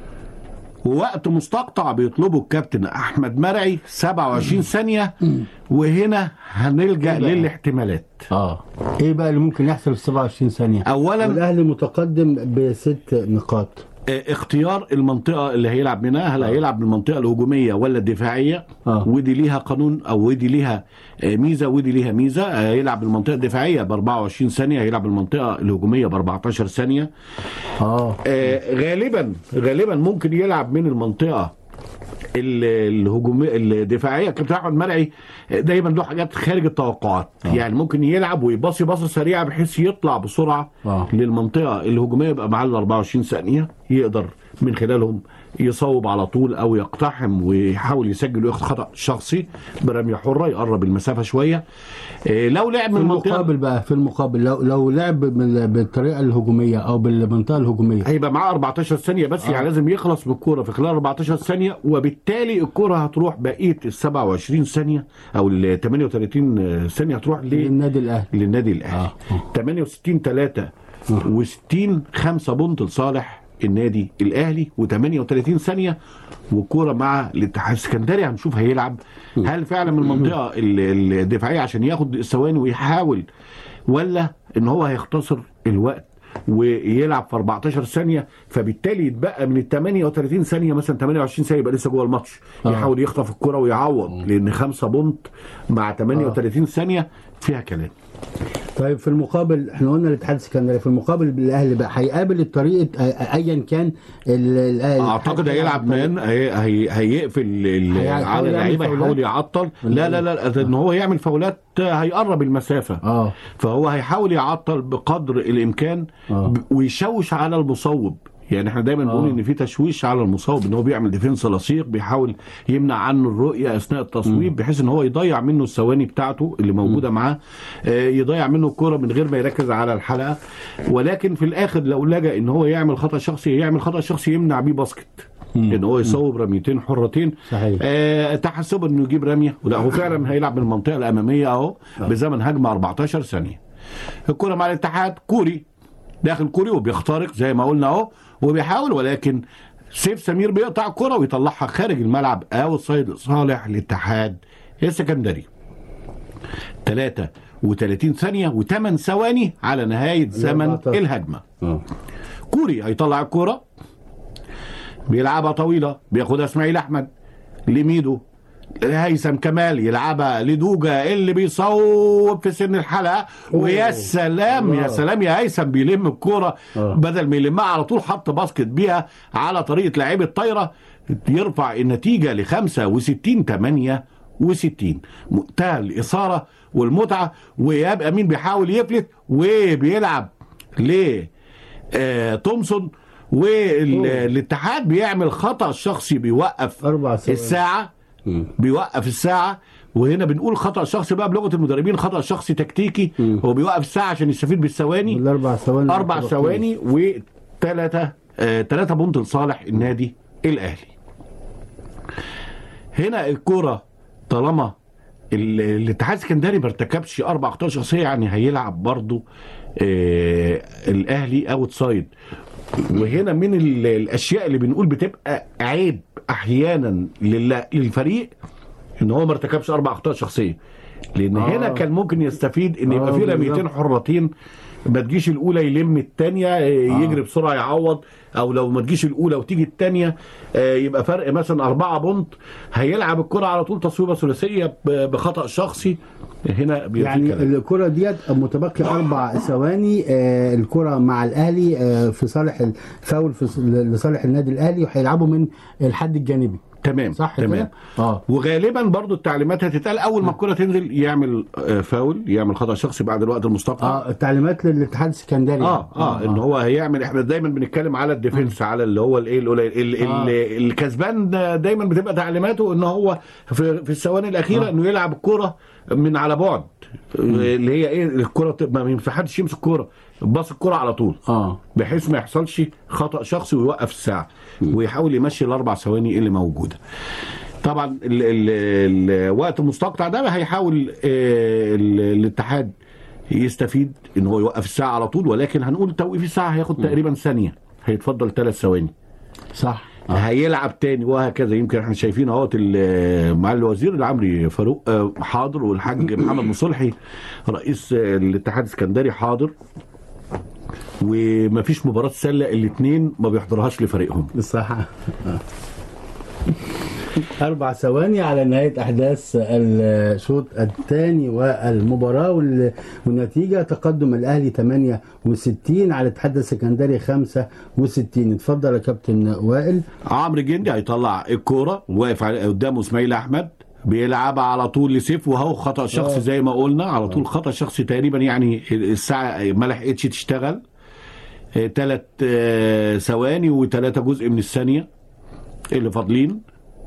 S1: ووقت مستقطع بيطلبه الكابتن احمد مرعي 27 ثانيه وهنا هنلجا للاحتمالات
S2: اه ايه بقى اللي ممكن يحصل في 27 ثانية
S1: اولا
S2: الاهلي متقدم بست نقاط
S1: آه، اختيار المنطقه اللي هيلعب منها هل هيلعب بالمنطقه الهجوميه ولا الدفاعيه
S2: آه.
S1: ودي ليها قانون او ودي ليها آه، ميزه ودي ليها ميزه آه، هيلعب بالمنطقه الدفاعيه ب 24 ثانيه هيلعب بالمنطقه الهجوميه ب 14 ثانيه
S2: اه
S1: آه، غالبا غالبا ممكن يلعب من المنطقه ال- الهجوميه الدفاعيه كابتن احمد مرعي دايما له حاجات خارج التوقعات
S2: آه.
S1: يعني ممكن يلعب ويباصي باصه سريعه بحيث يطلع بسرعه
S2: آه.
S1: للمنطقه الهجوميه يبقى معاه ال 24 ثانيه يقدر من خلالهم يصوب على طول او يقتحم ويحاول يسجل وياخد خطا شخصي برميه حره يقرب المسافه شويه آه، لو لعب من
S2: في
S1: المنطقه
S2: المقابل بقى في المقابل لو لو لعب بال- بالطريقه الهجوميه او بالمنطقه الهجوميه
S1: هيبقى معاه 14 ثانية بس يعني لازم يخلص بالكورة في خلال 14 ثانية وبالتالي الكورة هتروح بقية ال 27 ثانية أو ال 38 ثانية هتروح ل-
S2: للنادي الاهلي
S1: للنادي الأهلي
S2: آه. آه.
S1: 68 3 و60 5 بونت لصالح النادي الأهلي و38 ثانية والكورة مع الاتحاد السكندري هنشوف هيلعب هل فعلا من المنطقة ال- الدفاعية عشان ياخد الثواني ويحاول ولا ان هو هيختصر الوقت ويلعب في 14 ثانيه فبالتالي يتبقى من ال 38 ثانيه مثلا 28 ثانيه يبقى لسه جوه الماتش
S2: آه.
S1: يحاول يخطف الكره ويعوض لان 5 بونت مع 38 ثانيه فيها كلام
S2: طيب في المقابل احنا قلنا الاتحاد السكندري في المقابل الاهلي بقى هيقابل الطريقه آه، ايا كان ال- ال-
S1: اعتقد هيلعب مان هي هي هيقفل ال-
S2: هيحاول
S1: على
S2: يعمل
S1: اللعيبه
S2: فاولات؟
S1: يحاول يعطل لا لا لا ان هو يعمل فاولات هيقرب المسافه
S2: اه
S1: فهو هيحاول يعطل بقدر الامكان
S2: آه.
S1: ب- ويشوش على المصوب يعني احنا دايما بنقول
S2: آه.
S1: ان في تشويش على المصوب ان هو بيعمل ديفنس لصيق بيحاول يمنع عنه الرؤيه اثناء التصويب بحيث ان هو يضيع منه الثواني بتاعته اللي موجوده معاه آه، يضيع منه الكره من غير ما يركز على الحلقه ولكن في الاخر لو لجا ان هو يعمل خطا شخصي يعمل خطا شخصي يمنع بيه باسكت ان هو يصوب رميتين حرتين
S2: صحيح.
S1: آه تحسبا انه يجيب رميه ولا هو فعلا هيلعب من المنطقه الاماميه اهو بزمن هجمه 14 ثانيه الكره مع الاتحاد كوري داخل كوري وبيخترق زي ما قلنا اهو وبيحاول ولكن سيف سمير بيقطع الكره ويطلعها خارج الملعب او الصيد صالح الاتحاد السكندري 33 ثانيه و8 ثواني على نهايه زمن
S2: 14.
S1: الهجمه
S2: اه
S1: كوري هيطلع الكرة بيلعبها طويلة بياخدها اسماعيل أحمد لميدو هيثم كمال يلعبها لدوجا اللي بيصوب في سن الحلقة ويا سلام يا
S2: الله.
S1: سلام يا هيثم بيلم الكرة
S2: آه.
S1: بدل ما يلمها على طول حط باسكت بيها على طريقة لعيبة طايرة يرفع النتيجة ل 65 68 منتهى الإثارة والمتعة وإيهاب أمين بيحاول يفلت وبيلعب ليه آه، تومسون والاتحاد بيعمل خطا شخصي بيوقف
S2: أربع ثواني.
S1: الساعه
S2: مم.
S1: بيوقف الساعه وهنا بنقول خطا شخصي بقى بلغه المدربين خطا شخصي تكتيكي
S2: مم.
S1: هو بيوقف الساعه عشان يستفيد بالثواني
S2: الاربع ثواني
S1: اربع ثواني وثلاثه آه، ثلاثه بونت لصالح النادي الاهلي هنا الكرة طالما ال- الاتحاد السكندري ما ارتكبش اربع اخطاء شخصيه يعني هيلعب برضه آه الاهلي اوت سايد وهنا من ال- الاشياء اللي بنقول بتبقى عيب احيانا لل- للفريق ان هو ما ارتكبش اربع اخطاء شخصيه لان
S2: آه.
S1: هنا كان ممكن يستفيد ان يبقى
S2: آه،
S1: في
S2: بالظبط.
S1: رميتين حرتين ما تجيش الاولى يلم الثانيه يجري بسرعه يعوض او لو ما تجيش الاولى وتيجي الثانيه يبقى فرق مثلا أربعة بونت هيلعب الكره على طول تصويبه ثلاثيه ب- بخطا شخصي هنا بيبقى في
S2: يعني
S1: كلام.
S2: الكرة ديت متبقي أربع ثواني آه، الكرة مع الأهلي آه، في صالح الفاول في ص- لصالح النادي الأهلي وهيلعبوا من الحد الجانبي
S1: تمام
S2: صح
S1: تمام
S2: كده؟ اه
S1: وغالبا برضو التعليمات هتتقال اول ما الكره تنزل يعمل آه، فاول يعمل خطا شخصي بعد الوقت المستقطع
S2: اه التعليمات للاتحاد السكندري
S1: اه اه ان هو هيعمل احنا دايما بنتكلم على الديفنس على اللي هو الايه القليل ال-
S2: آه.
S1: ال- الكسبان ده دايما بتبقى تعليماته ان هو في, في الثواني الاخيره
S2: آه.
S1: انه يلعب الكره من على بعد اللي هي ايه الكره تبقى ما ينفعش يمسك الكره باص الكره على طول
S2: اه
S1: بحيث ما يحصلش خطا شخصي ويوقف الساعه ويحاول يمشي الاربع ثواني اللي موجوده طبعا ال ال الوقت المستقطع ده هيحاول آه، ال- الاتحاد يستفيد ان هو يوقف الساعه على طول ولكن هنقول توقيف الساعه هياخد تقريبا ثانيه هيتفضل ثلاث ثواني
S2: صح
S1: هيلعب تاني وهكذا يمكن احنا شايفين اهوت ال- مع الوزير العمري فاروق آه، حاضر والحاج محمد مصلحي رئيس آه، الاتحاد السكندري حاضر ومفيش مباراه سله الاثنين ما بيحضرهاش لفريقهم
S2: صح آه. أربع ثواني على نهاية أحداث الشوط الثاني والمباراة وال- والنتيجة تقدم الأهلي 68 على الاتحاد السكندري 65 اتفضل يا كابتن وائل
S1: عمرو جندي هيطلع الكوره واقف على- قدامه اسماعيل احمد بيلعبها على طول لسيف وهو خطا شخصي
S2: آه.
S1: زي ما قلنا على طول خطا شخصي تقريبا يعني الساعه ما لحقتش تشتغل ثلاث ثواني وثلاثة جزء من الثانيه اللي فاضلين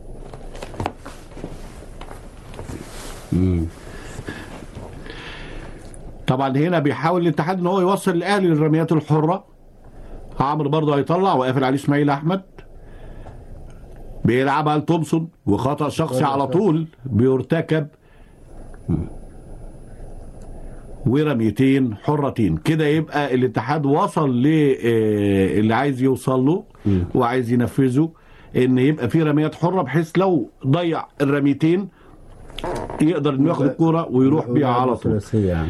S1: طبعا هنا بيحاول الاتحاد ان هو يوصل الاهلي للرميات الحره عمرو برضه هيطلع وقافل عليه اسماعيل احمد بيلعبها لتومسون وخطا شخصي على طول بيرتكب ورميتين حرتين كده يبقى الاتحاد وصل ل آه، اللي عايز يوصل له وعايز ينفذه ان يبقى في رميات حره بحيث لو ضيع الرميتين يقدر انه ياخد الكوره ويروح بيها على طول
S2: ثلاثية يعني.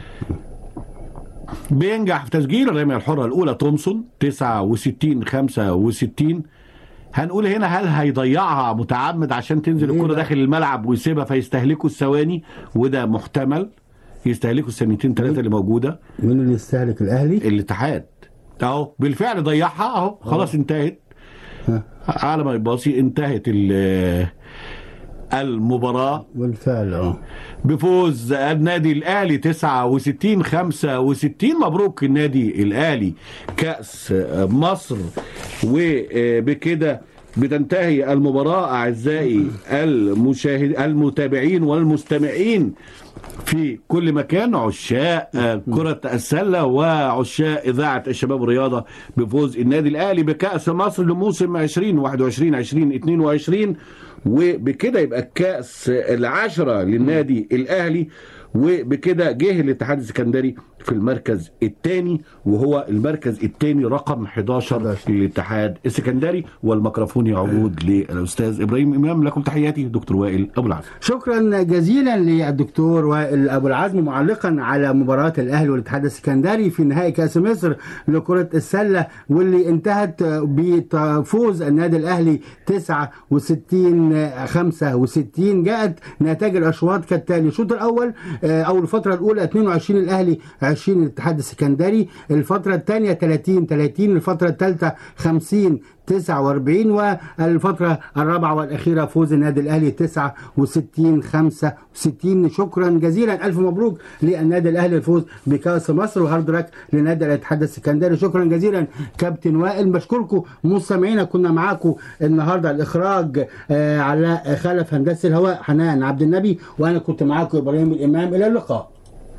S1: بينجح في تسجيل الرمية الحرة الأولى تومسون 69 65 هنقول هنا هل هيضيعها متعمد عشان تنزل
S2: ليه
S1: الكرة
S2: بقى؟
S1: داخل الملعب ويسيبها فيستهلكوا الثواني وده محتمل يستهلكوا الثانيتين ثلاثة اللي موجودة
S2: مين اللي يستهلك الأهلي؟
S1: الاتحاد اهو بالفعل ضيعها اهو خلاص انتهت
S2: ها.
S1: على ما يباصي انتهت ال- المباراة
S2: بالفعل اه
S1: بفوز النادي الاهلي 69 65 مبروك النادي الاهلي كاس مصر وبكده بتنتهي المباراه اعزائي المشاهد المتابعين والمستمعين في كل مكان عشاق كرة السلة وعشاق إذاعة الشباب والرياضة بفوز النادي الأهلي بكأس مصر لموسم 2021 2022 وبكده يبقى الكأس العشرة للنادي الأهلي وبكده جه الاتحاد السكندري في المركز الثاني وهو المركز الثاني رقم 11 للاتحاد السكندري والميكروفون يعود للاستاذ ابراهيم امام لكم تحياتي دكتور وائل ابو العز
S2: شكرا جزيلا للدكتور وائل ابو العزم معلقا على مباراه الاهلي والاتحاد السكندري في نهائي كاس مصر لكره السله واللي انتهت بفوز النادي الاهلي 69 65 جاءت نتائج الاشواط كالتالي الشوط الاول آه، او الفتره الاولى 22 الاهلي 20 الاتحاد السكندري الفتره الثانيه 30 30 الفتره الثالثه 50 49 والفترة الرابعة والأخيرة فوز النادي الأهلي 69 65 شكرا جزيلا ألف مبروك للنادي الأهلي الفوز بكأس مصر وهارد لك لنادي الاتحاد السكندري شكرا جزيلا كابتن وائل بشكركم مستمعينا كنا معاكم النهارده الإخراج آه، على خلف هندسة الهواء حنان عبد النبي وأنا كنت معاكم إبراهيم الإمام إلى اللقاء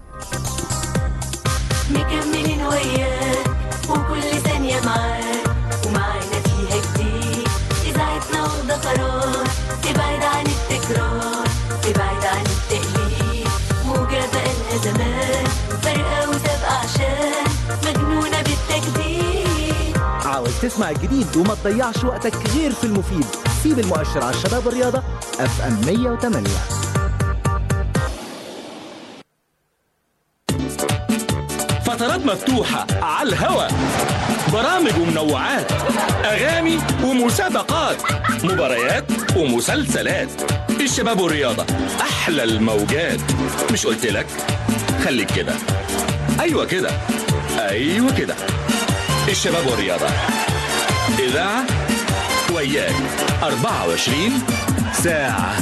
S3: مكملين وياك وكل ثانية معاك ومعانا فيها جديد إذاعتنا واخدة قرار تبعد عن التكرار تبعد عن التقليد موجة بقالها زمان فارقة وسابقة عشان مجنونة بالتجديد
S4: عاوز تسمع الجديد وما تضيعش وقتك غير في المفيد سيب المؤشر على الشباب والرياضة اف ام 108
S5: فضل فترات مفتوحة على الهوا برامج ومنوعات أغاني ومسابقات مباريات ومسلسلات الشباب والرياضة أحلى الموجات مش قلت لك خليك كده أيوة كده أيوة كده الشباب والرياضة إذاعة وياك 24 ساعة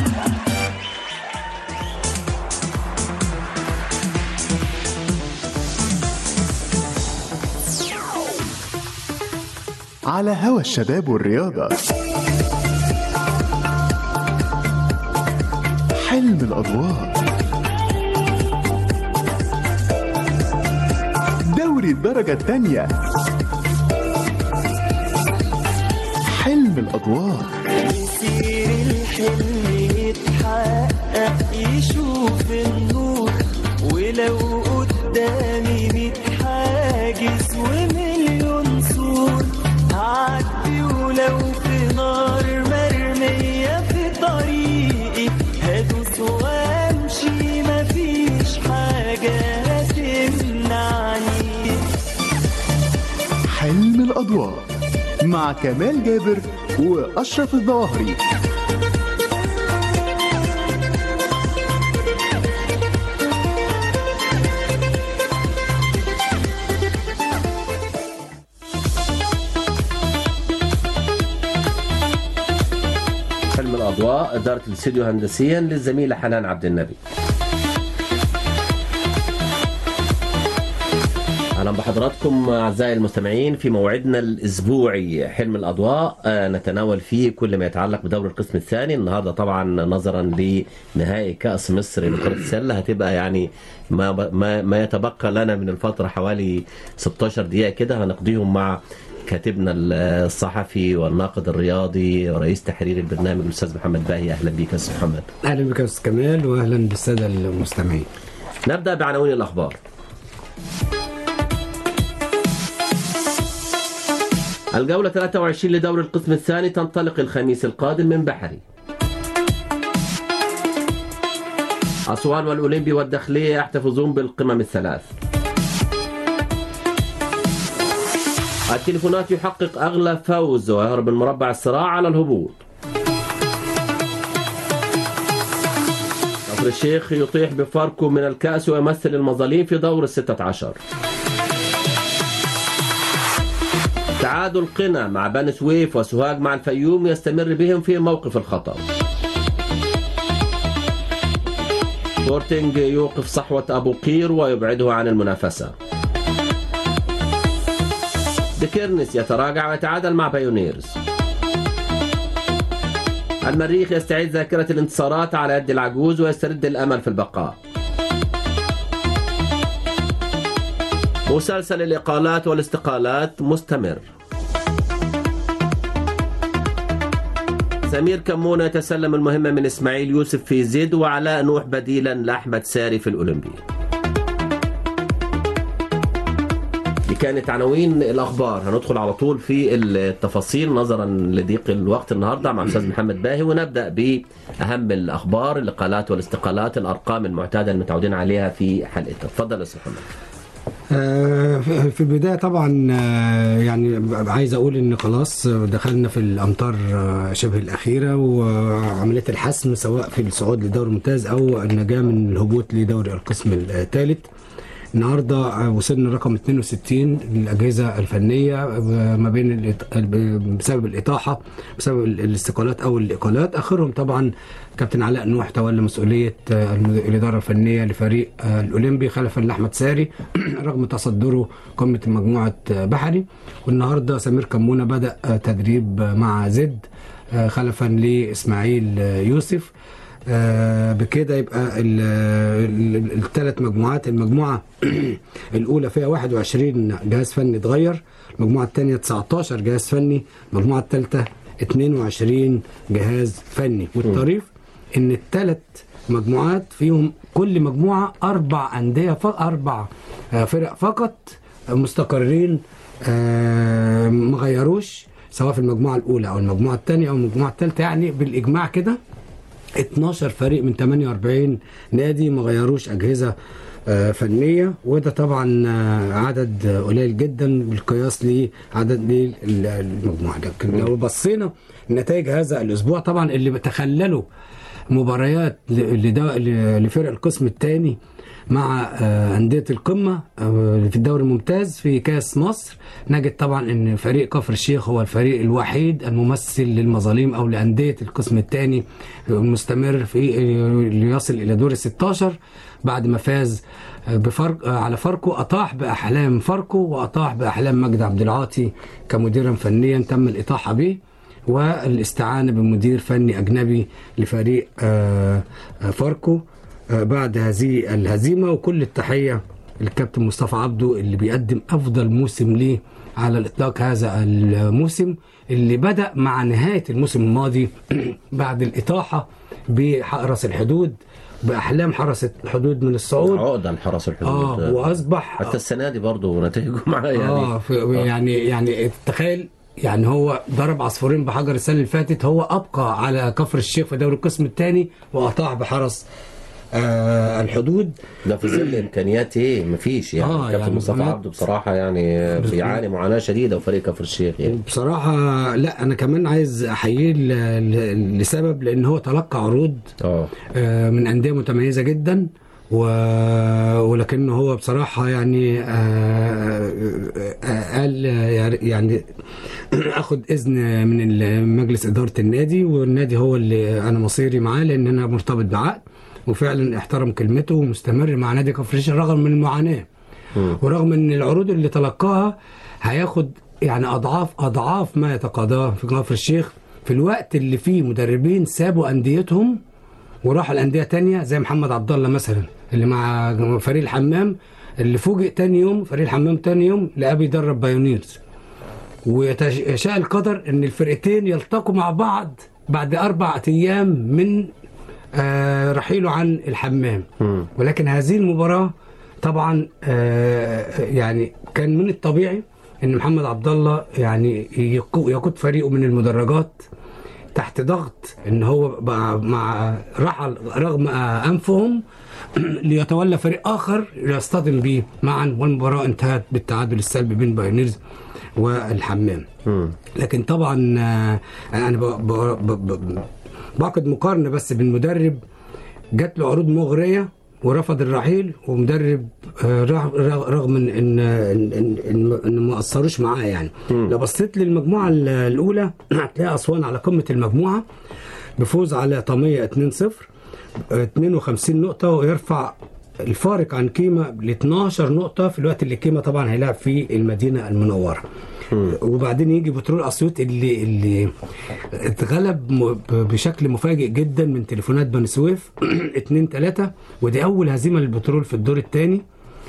S6: على هوا الشباب والرياضة حلم الأضواء دوري الدرجة الثانية حلم الأضواء
S7: يصير الحلم يتحقق يشوف النور ولو قدامي ميت حاجز ومليون سور هعدي ولو في نار مرمية في طريقي هدوس وامشي مفيش حاجة هتمنعني
S6: حلم الأضواء مع كمال جابر وأشرف الظواهري
S8: حلم الأضواء إدارة الاستديو هندسيا للزميلة حنان عبد النبي أهلا بحضراتكم أعزائي المستمعين في موعدنا الأسبوعي حلم الأضواء آه، نتناول فيه كل ما يتعلق بدور القسم الثاني النهاردة طبعا نظرا لنهائي كأس مصر لكرة السلة هتبقى يعني ما, ما, ما يتبقى لنا من الفترة حوالي 16 دقيقة كده هنقضيهم مع كاتبنا الصحفي والناقد الرياضي ورئيس تحرير البرنامج الاستاذ محمد باهي اهلا بك يا استاذ محمد
S9: اهلا بك يا استاذ كمال واهلا بالساده المستمعين
S8: نبدا بعناوين الاخبار الجولة 23 لدور القسم الثاني تنطلق الخميس القادم من بحري أسوان والأولمبي والداخلية يحتفظون بالقمم الثلاث التليفونات يحقق أغلى فوز ويهرب من مربع الصراع على الهبوط كفر الشيخ يطيح بفاركو من الكأس ويمثل المظالم في دور الستة عشر تعادل قنا مع بني سويف وسوهاج مع الفيوم يستمر بهم في موقف الخطر سبورتنج يوقف صحوة أبو قير ويبعده عن المنافسة بكيرنس يتراجع ويتعادل مع بايونيرز المريخ يستعيد ذاكرة الانتصارات على يد العجوز ويسترد الأمل في البقاء مسلسل الإقالات والاستقالات مستمر سمير كمونة يتسلم المهمة من إسماعيل يوسف في زد وعلاء نوح بديلا لأحمد ساري في الأولمبي دي كانت عناوين الأخبار هندخل على طول في التفاصيل نظرا لضيق الوقت النهاردة مع الأستاذ محمد باهي ونبدأ بأهم الأخبار الإقالات والاستقالات الأرقام المعتادة المتعودين عليها في حلقتنا تفضل يا أستاذ محمد
S9: آه، في في البدايه طبعا آه، يعني عايز اقول ان خلاص دخلنا في الامطار آه، شبه الاخيره وعمليه الحسم سواء في الصعود للدوري الممتاز او النجاه من الهبوط لدوري القسم الثالث النهارده وصلنا رقم 62 للاجهزه الفنيه ما بين الإط- بسبب الاطاحه بسبب الاستقالات او الاقالات اخرهم طبعا كابتن علاء نوح تولى مسؤوليه المد- الاداره الفنيه لفريق الاولمبي خلفا لاحمد ساري رغم تصدره قمه مجموعه بحري والنهارده سمير كمونه بدا تدريب مع زد خلفا لاسماعيل يوسف آه، بكده يبقى الثلاث مجموعات المجموعه الاولى فيها 21 جهاز فني اتغير المجموعه الثانيه 19 جهاز فني المجموعه الثالثه 22 جهاز فني والطريف ان الثلاث مجموعات فيهم كل مجموعه اربع انديه فقط اربع آه، فرق فقط مستقرين آه، ما غيروش سواء في المجموعه الاولى او المجموعه الثانيه او المجموعه الثالثه يعني بالاجماع كده 12 فريق من 48 نادي ما غيروش اجهزه آه، فنيه وده طبعا آه، عدد آه، قليل جدا بالقياس لعدد ال- المجموعه لكن لو بصينا نتائج هذا الاسبوع طبعا اللي تخللوا مباريات ل- لدو- ل- لفرق القسم الثاني مع آه، أندية القمة آه، في الدوري الممتاز في كأس مصر نجد طبعا أن فريق كفر الشيخ هو الفريق الوحيد الممثل للمظالم أو لأندية القسم الثاني المستمر في آه، ليصل إلى دور ال 16 بعد ما فاز آه، بفرق آه، على فاركو أطاح بأحلام فاركو وأطاح بأحلام مجدي عبد العاطي كمديرا فنيا تم الإطاحة به والاستعانة بمدير فني أجنبي لفريق آه، آه، فاركو آه، بعد هذه الهزيمة وكل التحية للكابتن مصطفى عبده اللي بيقدم أفضل موسم ليه على الإطلاق هذا الموسم اللي بدأ مع نهاية الموسم الماضي بعد الإطاحة بحرس الحدود بأحلام حرس الحدود من الصعود
S8: عقده لحرس الحدود
S9: آه وأصبح
S8: حتى السنه دي برضه نتائجه معاه يعني
S9: اه في يعني يعني تخيل يعني هو ضرب عصفورين بحجر السنه اللي فاتت هو ابقى على كفر الشيخ في دوري القسم الثاني واطاع بحرس آه الحدود
S8: ده في ظل امكانيات ايه مفيش يعني
S9: آه،
S8: كابتن
S9: يعني
S8: مصطفى
S9: إمكانيات-
S8: عبده بصراحه يعني بيعاني معاناه شديده وفريق كفر الشيخ يعني
S9: بصراحه لا انا كمان عايز احييه ل- ل- لسبب لان هو تلقى عروض
S8: اه
S9: آه، من انديه متميزه جدا و... ولكنه هو بصراحه يعني آه، آه، قال يعني اخد اذن من ال- مجلس اداره النادي والنادي هو اللي انا مصيري معاه لان انا مرتبط بعقد وفعلا احترم كلمته ومستمر مع نادي كفر الشيخ رغم من المعاناه ورغم ان العروض اللي تلقاها هياخد يعني اضعاف اضعاف ما يتقاضاه في كفر الشيخ في الوقت اللي فيه مدربين سابوا انديتهم وراحوا لانديه تانية زي محمد عبد الله مثلا اللي مع فريق الحمام اللي فوجئ تاني يوم فريق الحمام تاني يوم لقاه بيدرب بايونيرز ويشاء القدر ان الفرقتين يلتقوا مع بعض بعد اربع ايام من آه رحيله عن الحمام ولكن هذه المباراه طبعا آه يعني كان من الطبيعي ان محمد عبد الله يعني يقو- يقود فريقه من المدرجات تحت ضغط ان هو بقى مع رحل رغم آه، انفهم ليتولى فريق اخر يصطدم به معا والمباراه انتهت بالتعادل السلبي بين بايونيرز والحمام لكن طبعا آه، انا ب- ب- ب- ب- بعقد مقارنه بس بين مدرب جات له عروض مغريه ورفض الرحيل ومدرب آه، رغ- رغ- رغم ان ان ان, إن, إن, إن ما اثروش معاه يعني لو بصيت للمجموعه ال- الاولى هتلاقي اسوان على قمه المجموعه بفوز على طاميه 2-0 آه، 52 نقطه ويرفع الفارق عن كيما ل 12 نقطه في الوقت اللي كيما طبعا هيلعب في المدينه المنوره وبعدين يجي بترول اسيوط اللي اللي اتغلب م- ب- بشكل مفاجئ جدا من تليفونات بني سويف 2 3 ودي اول هزيمه للبترول في الدور الثاني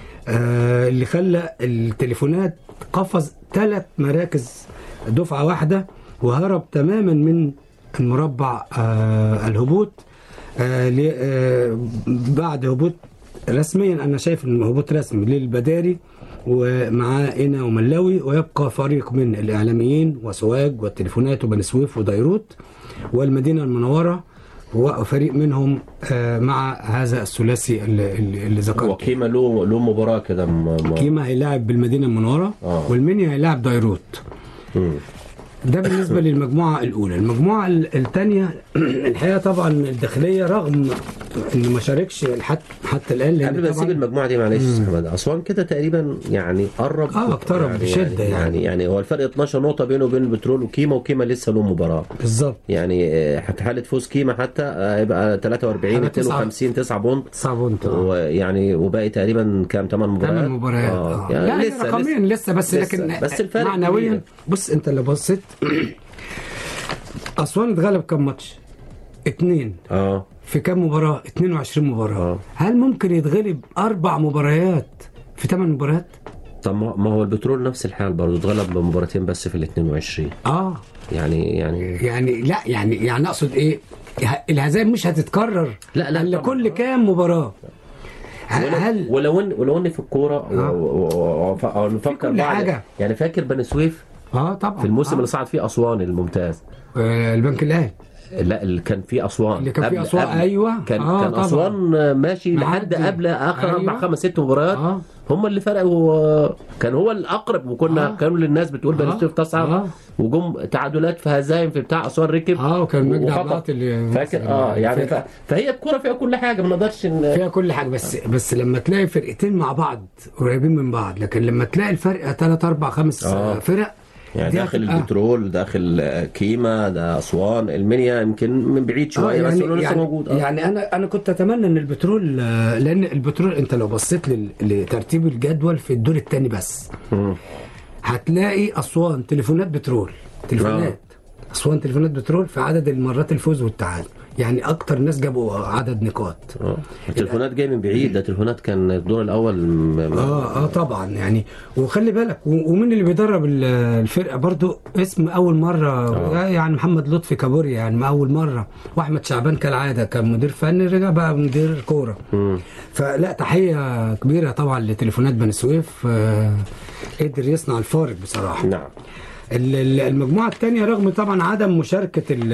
S9: آه اللي خلى التليفونات قفز ثلاث مراكز دفعه واحده وهرب تماما من المربع آه الهبوط آه ل- آه بعد هبوط رسميا انا شايف انه هبوط رسمي للبداري ومعاه إنا وملاوي ويبقى فريق من الاعلاميين وسواج والتليفونات وبني سويف وديروت والمدينه المنوره وفريق منهم آه مع هذا الثلاثي اللي, اللي اللي ذكرته
S8: وكيما له له مباراه كده م- م-
S9: كيما هيلاعب بالمدينه المنوره
S8: آه.
S9: والمنيا هيلاعب دايروت
S8: مم.
S9: ده بالنسبه للمجموعه الاولى المجموعه الثانيه الحقيقه طبعا الداخليه رغم انه ما شاركش حتى حتى الان لان
S8: قبل ما
S9: طبعا
S8: نسيب المجموعه دي معلش يا احمد اسوان كده تقريبا يعني قرب
S9: آه، اقترب بشدة يعني.
S8: يعني يعني هو الفرق 12 نقطه بينه وبين البترول وكيما وكيما لسه له مباراه
S9: بالظبط
S8: يعني آه، حتى حاله فوز كيما حتى آه، هيبقى 43
S9: حاجة تسعة.
S8: 52 9 بونت
S9: 9 بونت آه.
S8: ويعني وباقي تقريبا كام 8 مباريات
S9: ثمان مباريات
S8: آه.
S9: آه. يعني
S8: لسه
S9: رقمين لسه بس
S8: لسه.
S9: لكن
S8: بس الفرق
S9: معنويا
S8: كبير.
S9: بص انت اللي بصيت اسوان اتغلب كم ماتش؟ اثنين
S8: اه
S9: في كم مباراه؟ 22 مباراه
S8: آه.
S9: هل ممكن يتغلب اربع مباريات في ثمان مباريات؟
S8: طب ما ما هو البترول نفس الحال برضه اتغلب بمباراتين بس في ال 22
S9: اه
S8: يعني يعني
S9: يعني لا يعني يعني اقصد ايه الهزائم مش هتتكرر
S8: لا، لا
S9: الا
S8: طبعا.
S9: كل كام مباراه ه- هل
S8: ولو ان ولو ان في الكوره و- و- و- و- نفكر
S9: كل
S8: بعض
S9: حاجة.
S8: يعني فاكر بني سويف
S9: اه طبعا
S8: في الموسم
S9: آه.
S8: اللي صعد فيه اسوان الممتاز
S9: آه البنك الاهلي
S8: لا اللي كان فيه اسوان
S9: اللي كان فيه أسوان، أيوة.
S8: كان
S9: آه،
S8: كان
S9: طبعا.
S8: اسوان ماشي لحد
S9: معدي.
S8: قبل اخر
S9: أيوة.
S8: اربع خمس ست مباريات
S9: آه.
S8: هم اللي فرقوا كان هو الاقرب وكنا
S9: آه.
S8: كانوا للناس بتقول بني
S9: آه.
S8: سويف تصعد
S9: آه.
S8: وجم تعادلات في هزايم في بتاع اسوان ركب
S9: اه وكان مجدي
S8: وخطأ.
S9: عبد العاطي اللي
S8: فاكر اه يعني ف... فهي الكوره فيها كل حاجه ما نقدرش ن...
S9: فيها كل حاجه بس بس لما تلاقي فرقتين مع بعض قريبين من بعض لكن لما تلاقي الفرق ثلاث اربع خمس
S8: آه.
S9: آه. فرق
S8: يعني
S9: دي
S8: داخل
S9: هتبقى-
S8: البترول داخل آه، كيما ده اسوان المنيا يمكن من بعيد شويه
S9: آه
S8: بس
S9: يعني
S8: هو لسه
S9: يعني,
S8: موجود آه.
S9: يعني انا انا كنت اتمنى ان البترول آه، لان البترول انت لو بصيت لل- لترتيب الجدول في الدور الثاني بس
S8: مم.
S9: هتلاقي اسوان تليفونات بترول تليفونات اسوان تليفونات بترول في عدد المرات الفوز والتعادل يعني اكتر ناس جابوا عدد نقاط
S8: اه التليفونات جاي من بعيد ده تليفونات كان الدور الاول م- م-
S9: اه اه طبعا يعني وخلي بالك و- ومين اللي بيدرب ال- الفرقه برضو اسم اول مره آه. يعني محمد لطفي كابوريا يعني من اول مره واحمد شعبان كالعاده كان مدير فني رجع بقى مدير كوره فلا تحيه كبيره طبعا لتليفونات بني سويف آه قدر يصنع الفارق بصراحه
S8: نعم
S9: ال- ال- المجموعه الثانيه رغم طبعا عدم مشاركه ال-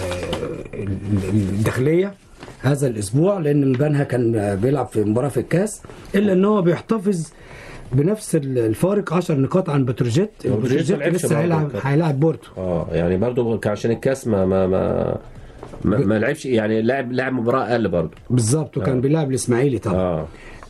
S9: ال- الداخليه هذا الاسبوع لان بنها كان بيلعب في مباراه في الكاس الا ان هو بيحتفظ بنفس ال- الفارق 10 نقاط عن بتروجيت
S8: هو بتروجيت
S9: بتروجيت
S8: ما لعبش
S9: لسه
S8: برضه
S9: هيلعب
S8: كان-
S9: هيلاعب بورتو
S8: اه يعني برضو كان عشان الكاس ما ما ما ما, ما لعبش يعني لعب لعب مباراه اقل برضو
S9: بالظبط وكان بيلعب الاسماعيلي طبعا
S8: اه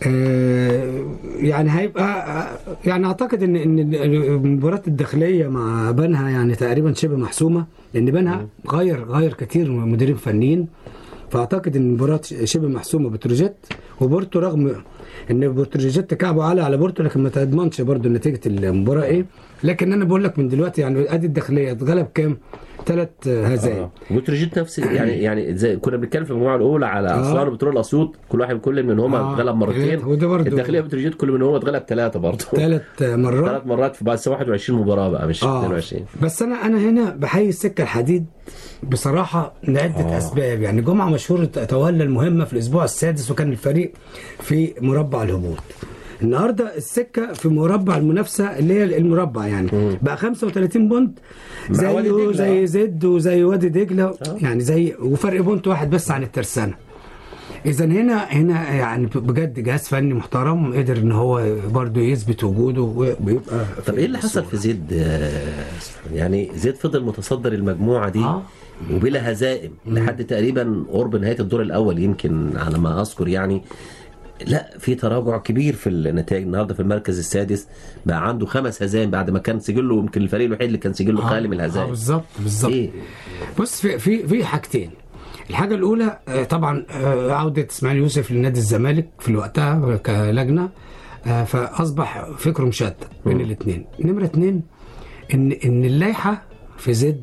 S9: آه، يعني هيبقى يعني اعتقد ان ان مباراه الداخليه مع بنها يعني تقريبا شبه محسومه لان بنها غير غير كتير مديرين فنيين فاعتقد ان المباراه شبه محسومه بتروجيت وبورتو رغم ان بتروجيت كعبه عالي على بورتو لكن ما تضمنش برضو نتيجه المباراه ايه لكن انا بقول لك من دلوقتي يعني ادي الداخليه اتغلب كام؟ ثلاث هزايم
S8: آه. وترجيت نفس يعني يعني زي كنا بنتكلم في المجموعه الاولى على
S9: آه.
S8: اسوان وبترول اسيوط كل واحد كل من هم
S9: آه.
S8: اتغلب مرتين
S9: وده برضو-
S8: الداخليه بترجيت كل من هم اتغلب ثلاثه برضه
S9: ثلاث مرات
S8: ثلاث مرات في بس 21 مباراه بقى مش
S9: آه.
S8: 22
S9: بس انا انا هنا بحيي السكه الحديد بصراحه لعده آه. اسباب يعني جمعه مشهور تولى المهمه في الاسبوع السادس وكان الفريق في مربع الهبوط النهارده السكه في مربع المنافسه اللي هي المربع يعني بقى 35 بونت
S8: مع وادي
S9: زيه
S8: دجلة.
S9: زي زد وزي وادي دجله يعني زي وفرق بونت واحد بس عن الترسانه اذا هنا هنا يعني بجد جهاز فني محترم قدر ان هو برضه يثبت وجوده ويبقى
S8: طب ايه اللي حصل في زيد آه، يعني زيد فضل متصدر المجموعه دي
S9: آه.
S8: وبلا هزائم لحد تقريبا قرب نهايه الدور الاول يمكن على ما اذكر يعني لا في تراجع كبير في النتائج النهارده في المركز السادس بقى عنده خمس هزائم بعد ما كان سجله يمكن الفريق الوحيد اللي كان سجله خالي من
S9: آه،
S8: الهزائم
S9: بالظبط بالظبط
S8: ايه
S9: بص في في في حاجتين الحاجه الاولى آه، طبعا آه، عوده اسماعيل يوسف لنادي الزمالك في وقتها كلجنه آه، فاصبح فكره مشتت بين الاثنين نمره اثنين ان ان اللائحه في زد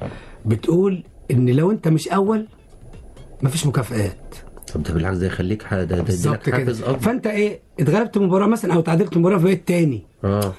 S9: بتقول ان لو انت مش اول مفيش مكافآت
S8: طب ده بالعكس ده يخليك ح- ده ده
S9: بالظبط
S8: يديلك
S9: كده
S8: حافز اكبر
S9: فانت ايه اتغلبت مباراه مثلا او تعادلت مباراه في بقيت تاني
S8: اه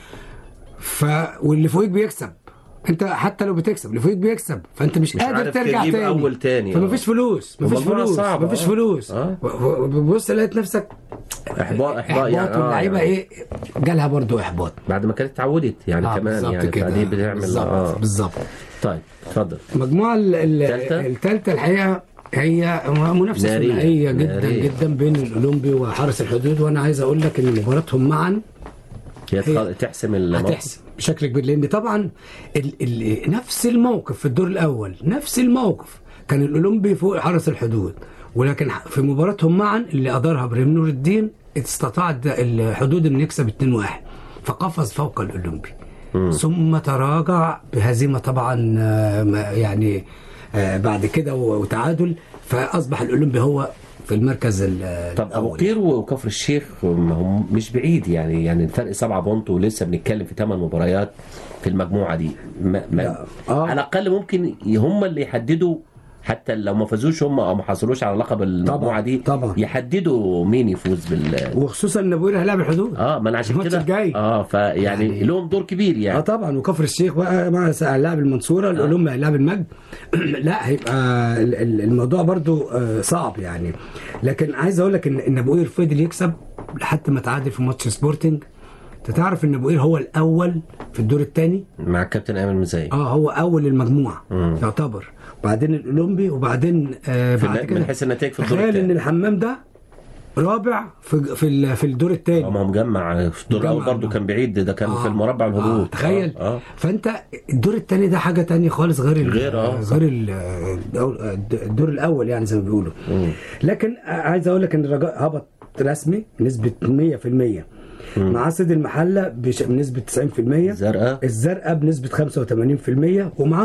S9: ف واللي فوقيك بيكسب انت حتى لو بتكسب اللي فوقيك بيكسب فانت مش,
S8: مش
S9: قادر
S8: عارف
S9: ترجع
S8: تجيب
S9: تاني
S8: أول تاني،
S9: فمفيش
S8: آه.
S9: فلوس مفيش
S8: والمجموعة
S9: فلوس
S8: صعبة،
S9: مفيش
S8: آه.
S9: فلوس
S8: آه.
S9: و- و- بص لقيت نفسك
S8: احباط احباط
S9: احباط
S8: يعني آه،
S9: واللعيبه
S8: يعني
S9: ايه جالها برضو احباط
S8: بعد ما كانت اتعودت يعني
S9: آه،
S8: كمان
S9: بالظبط
S8: يعني
S9: كده.
S8: فدي بتعمل
S9: بالظبط
S8: اه
S9: بالظبط
S8: طيب اتفضل
S9: المجموعه ال- ال-
S8: التالتة؟
S9: الثالثه الحقيقه هي منافسه
S8: نارية.
S9: ثنائيه جدا
S8: نارية.
S9: جدا بين الاولمبي وحرس الحدود وانا عايز اقول لك ان مباراتهم معا
S8: هي تخ- تحسم الموقف.
S9: هتحسم بشكل كبير لان طبعا ال ال نفس الموقف في الدور الاول نفس الموقف كان الاولمبي فوق حرس الحدود ولكن في مباراتهم معا اللي ادارها ابراهيم نور الدين استطاع الد- الحدود انه يكسب 2-1 فقفز فوق الاولمبي ثم تراجع بهزيمه طبعا آه، ما- يعني آه، بعد كده وتعادل فاصبح الاولمبي هو في المركز ال-
S8: طب ابو
S9: الأول.
S8: قير وكفر الشيخ ما هم مش بعيد يعني يعني الفرق سبعة بونت ولسه بنتكلم في ثمان مباريات في المجموعه دي ما ما
S9: آه.
S8: على الاقل ممكن هم اللي يحددوا حتى لو ما فازوش هم او ما حصلوش على لقب المجموعه
S9: طبعاً،
S8: دي
S9: طبعاً.
S8: يحددوا مين يفوز بال
S9: وخصوصا ان ابو قير هيلاعب الحدود
S8: اه ما انا عشان
S9: الماتش
S8: كده
S9: الجاي.
S8: اه فيعني
S9: يعني-
S8: لهم دور كبير
S9: اه
S8: يعني
S9: طبعا وكفر الشيخ بقى مع لاعب المنصوره الاولمبي هيلاعب المجد لا هيبقى ال- ال- الموضوع برضو آه، صعب يعني لكن عايز اقول لك ان ان ابو قير فضل يكسب لحد ما تعادل في ماتش سبورتنج انت تعرف ان ابو قير هو الاول في الدور الثاني
S8: مع الكابتن ايمن المزاي
S9: اه هو اول المجموعه
S8: مم.
S9: يعتبر بعدين الاولمبي وبعدين آه
S8: في
S9: بعد
S8: الن-
S9: كده
S8: من حيث النتائج في الدور
S9: تخيل ان
S8: الثاني
S9: الحمام ده رابع في في ال- في الدور الثاني
S8: ما هو مجمع في الدور الاول
S9: مجمع.
S8: برضه كان بعيد ده كان
S9: آه.
S8: في المربع الهبوط
S9: آه تخيل
S8: اه, آه.
S9: فانت الدور الثاني ده حاجه تانية خالص غير ال-
S8: غير، آه، صح.
S9: غير ال- الدور- الدور الاول يعني زي ما بيقولوا لكن عايز اقول لك ان الرجاء هبط رسمي بنسبه 100% مع سيد المحله بش- بنسبه 90%
S8: الزرقاء
S9: الزرقاء بنسبه 85% ومع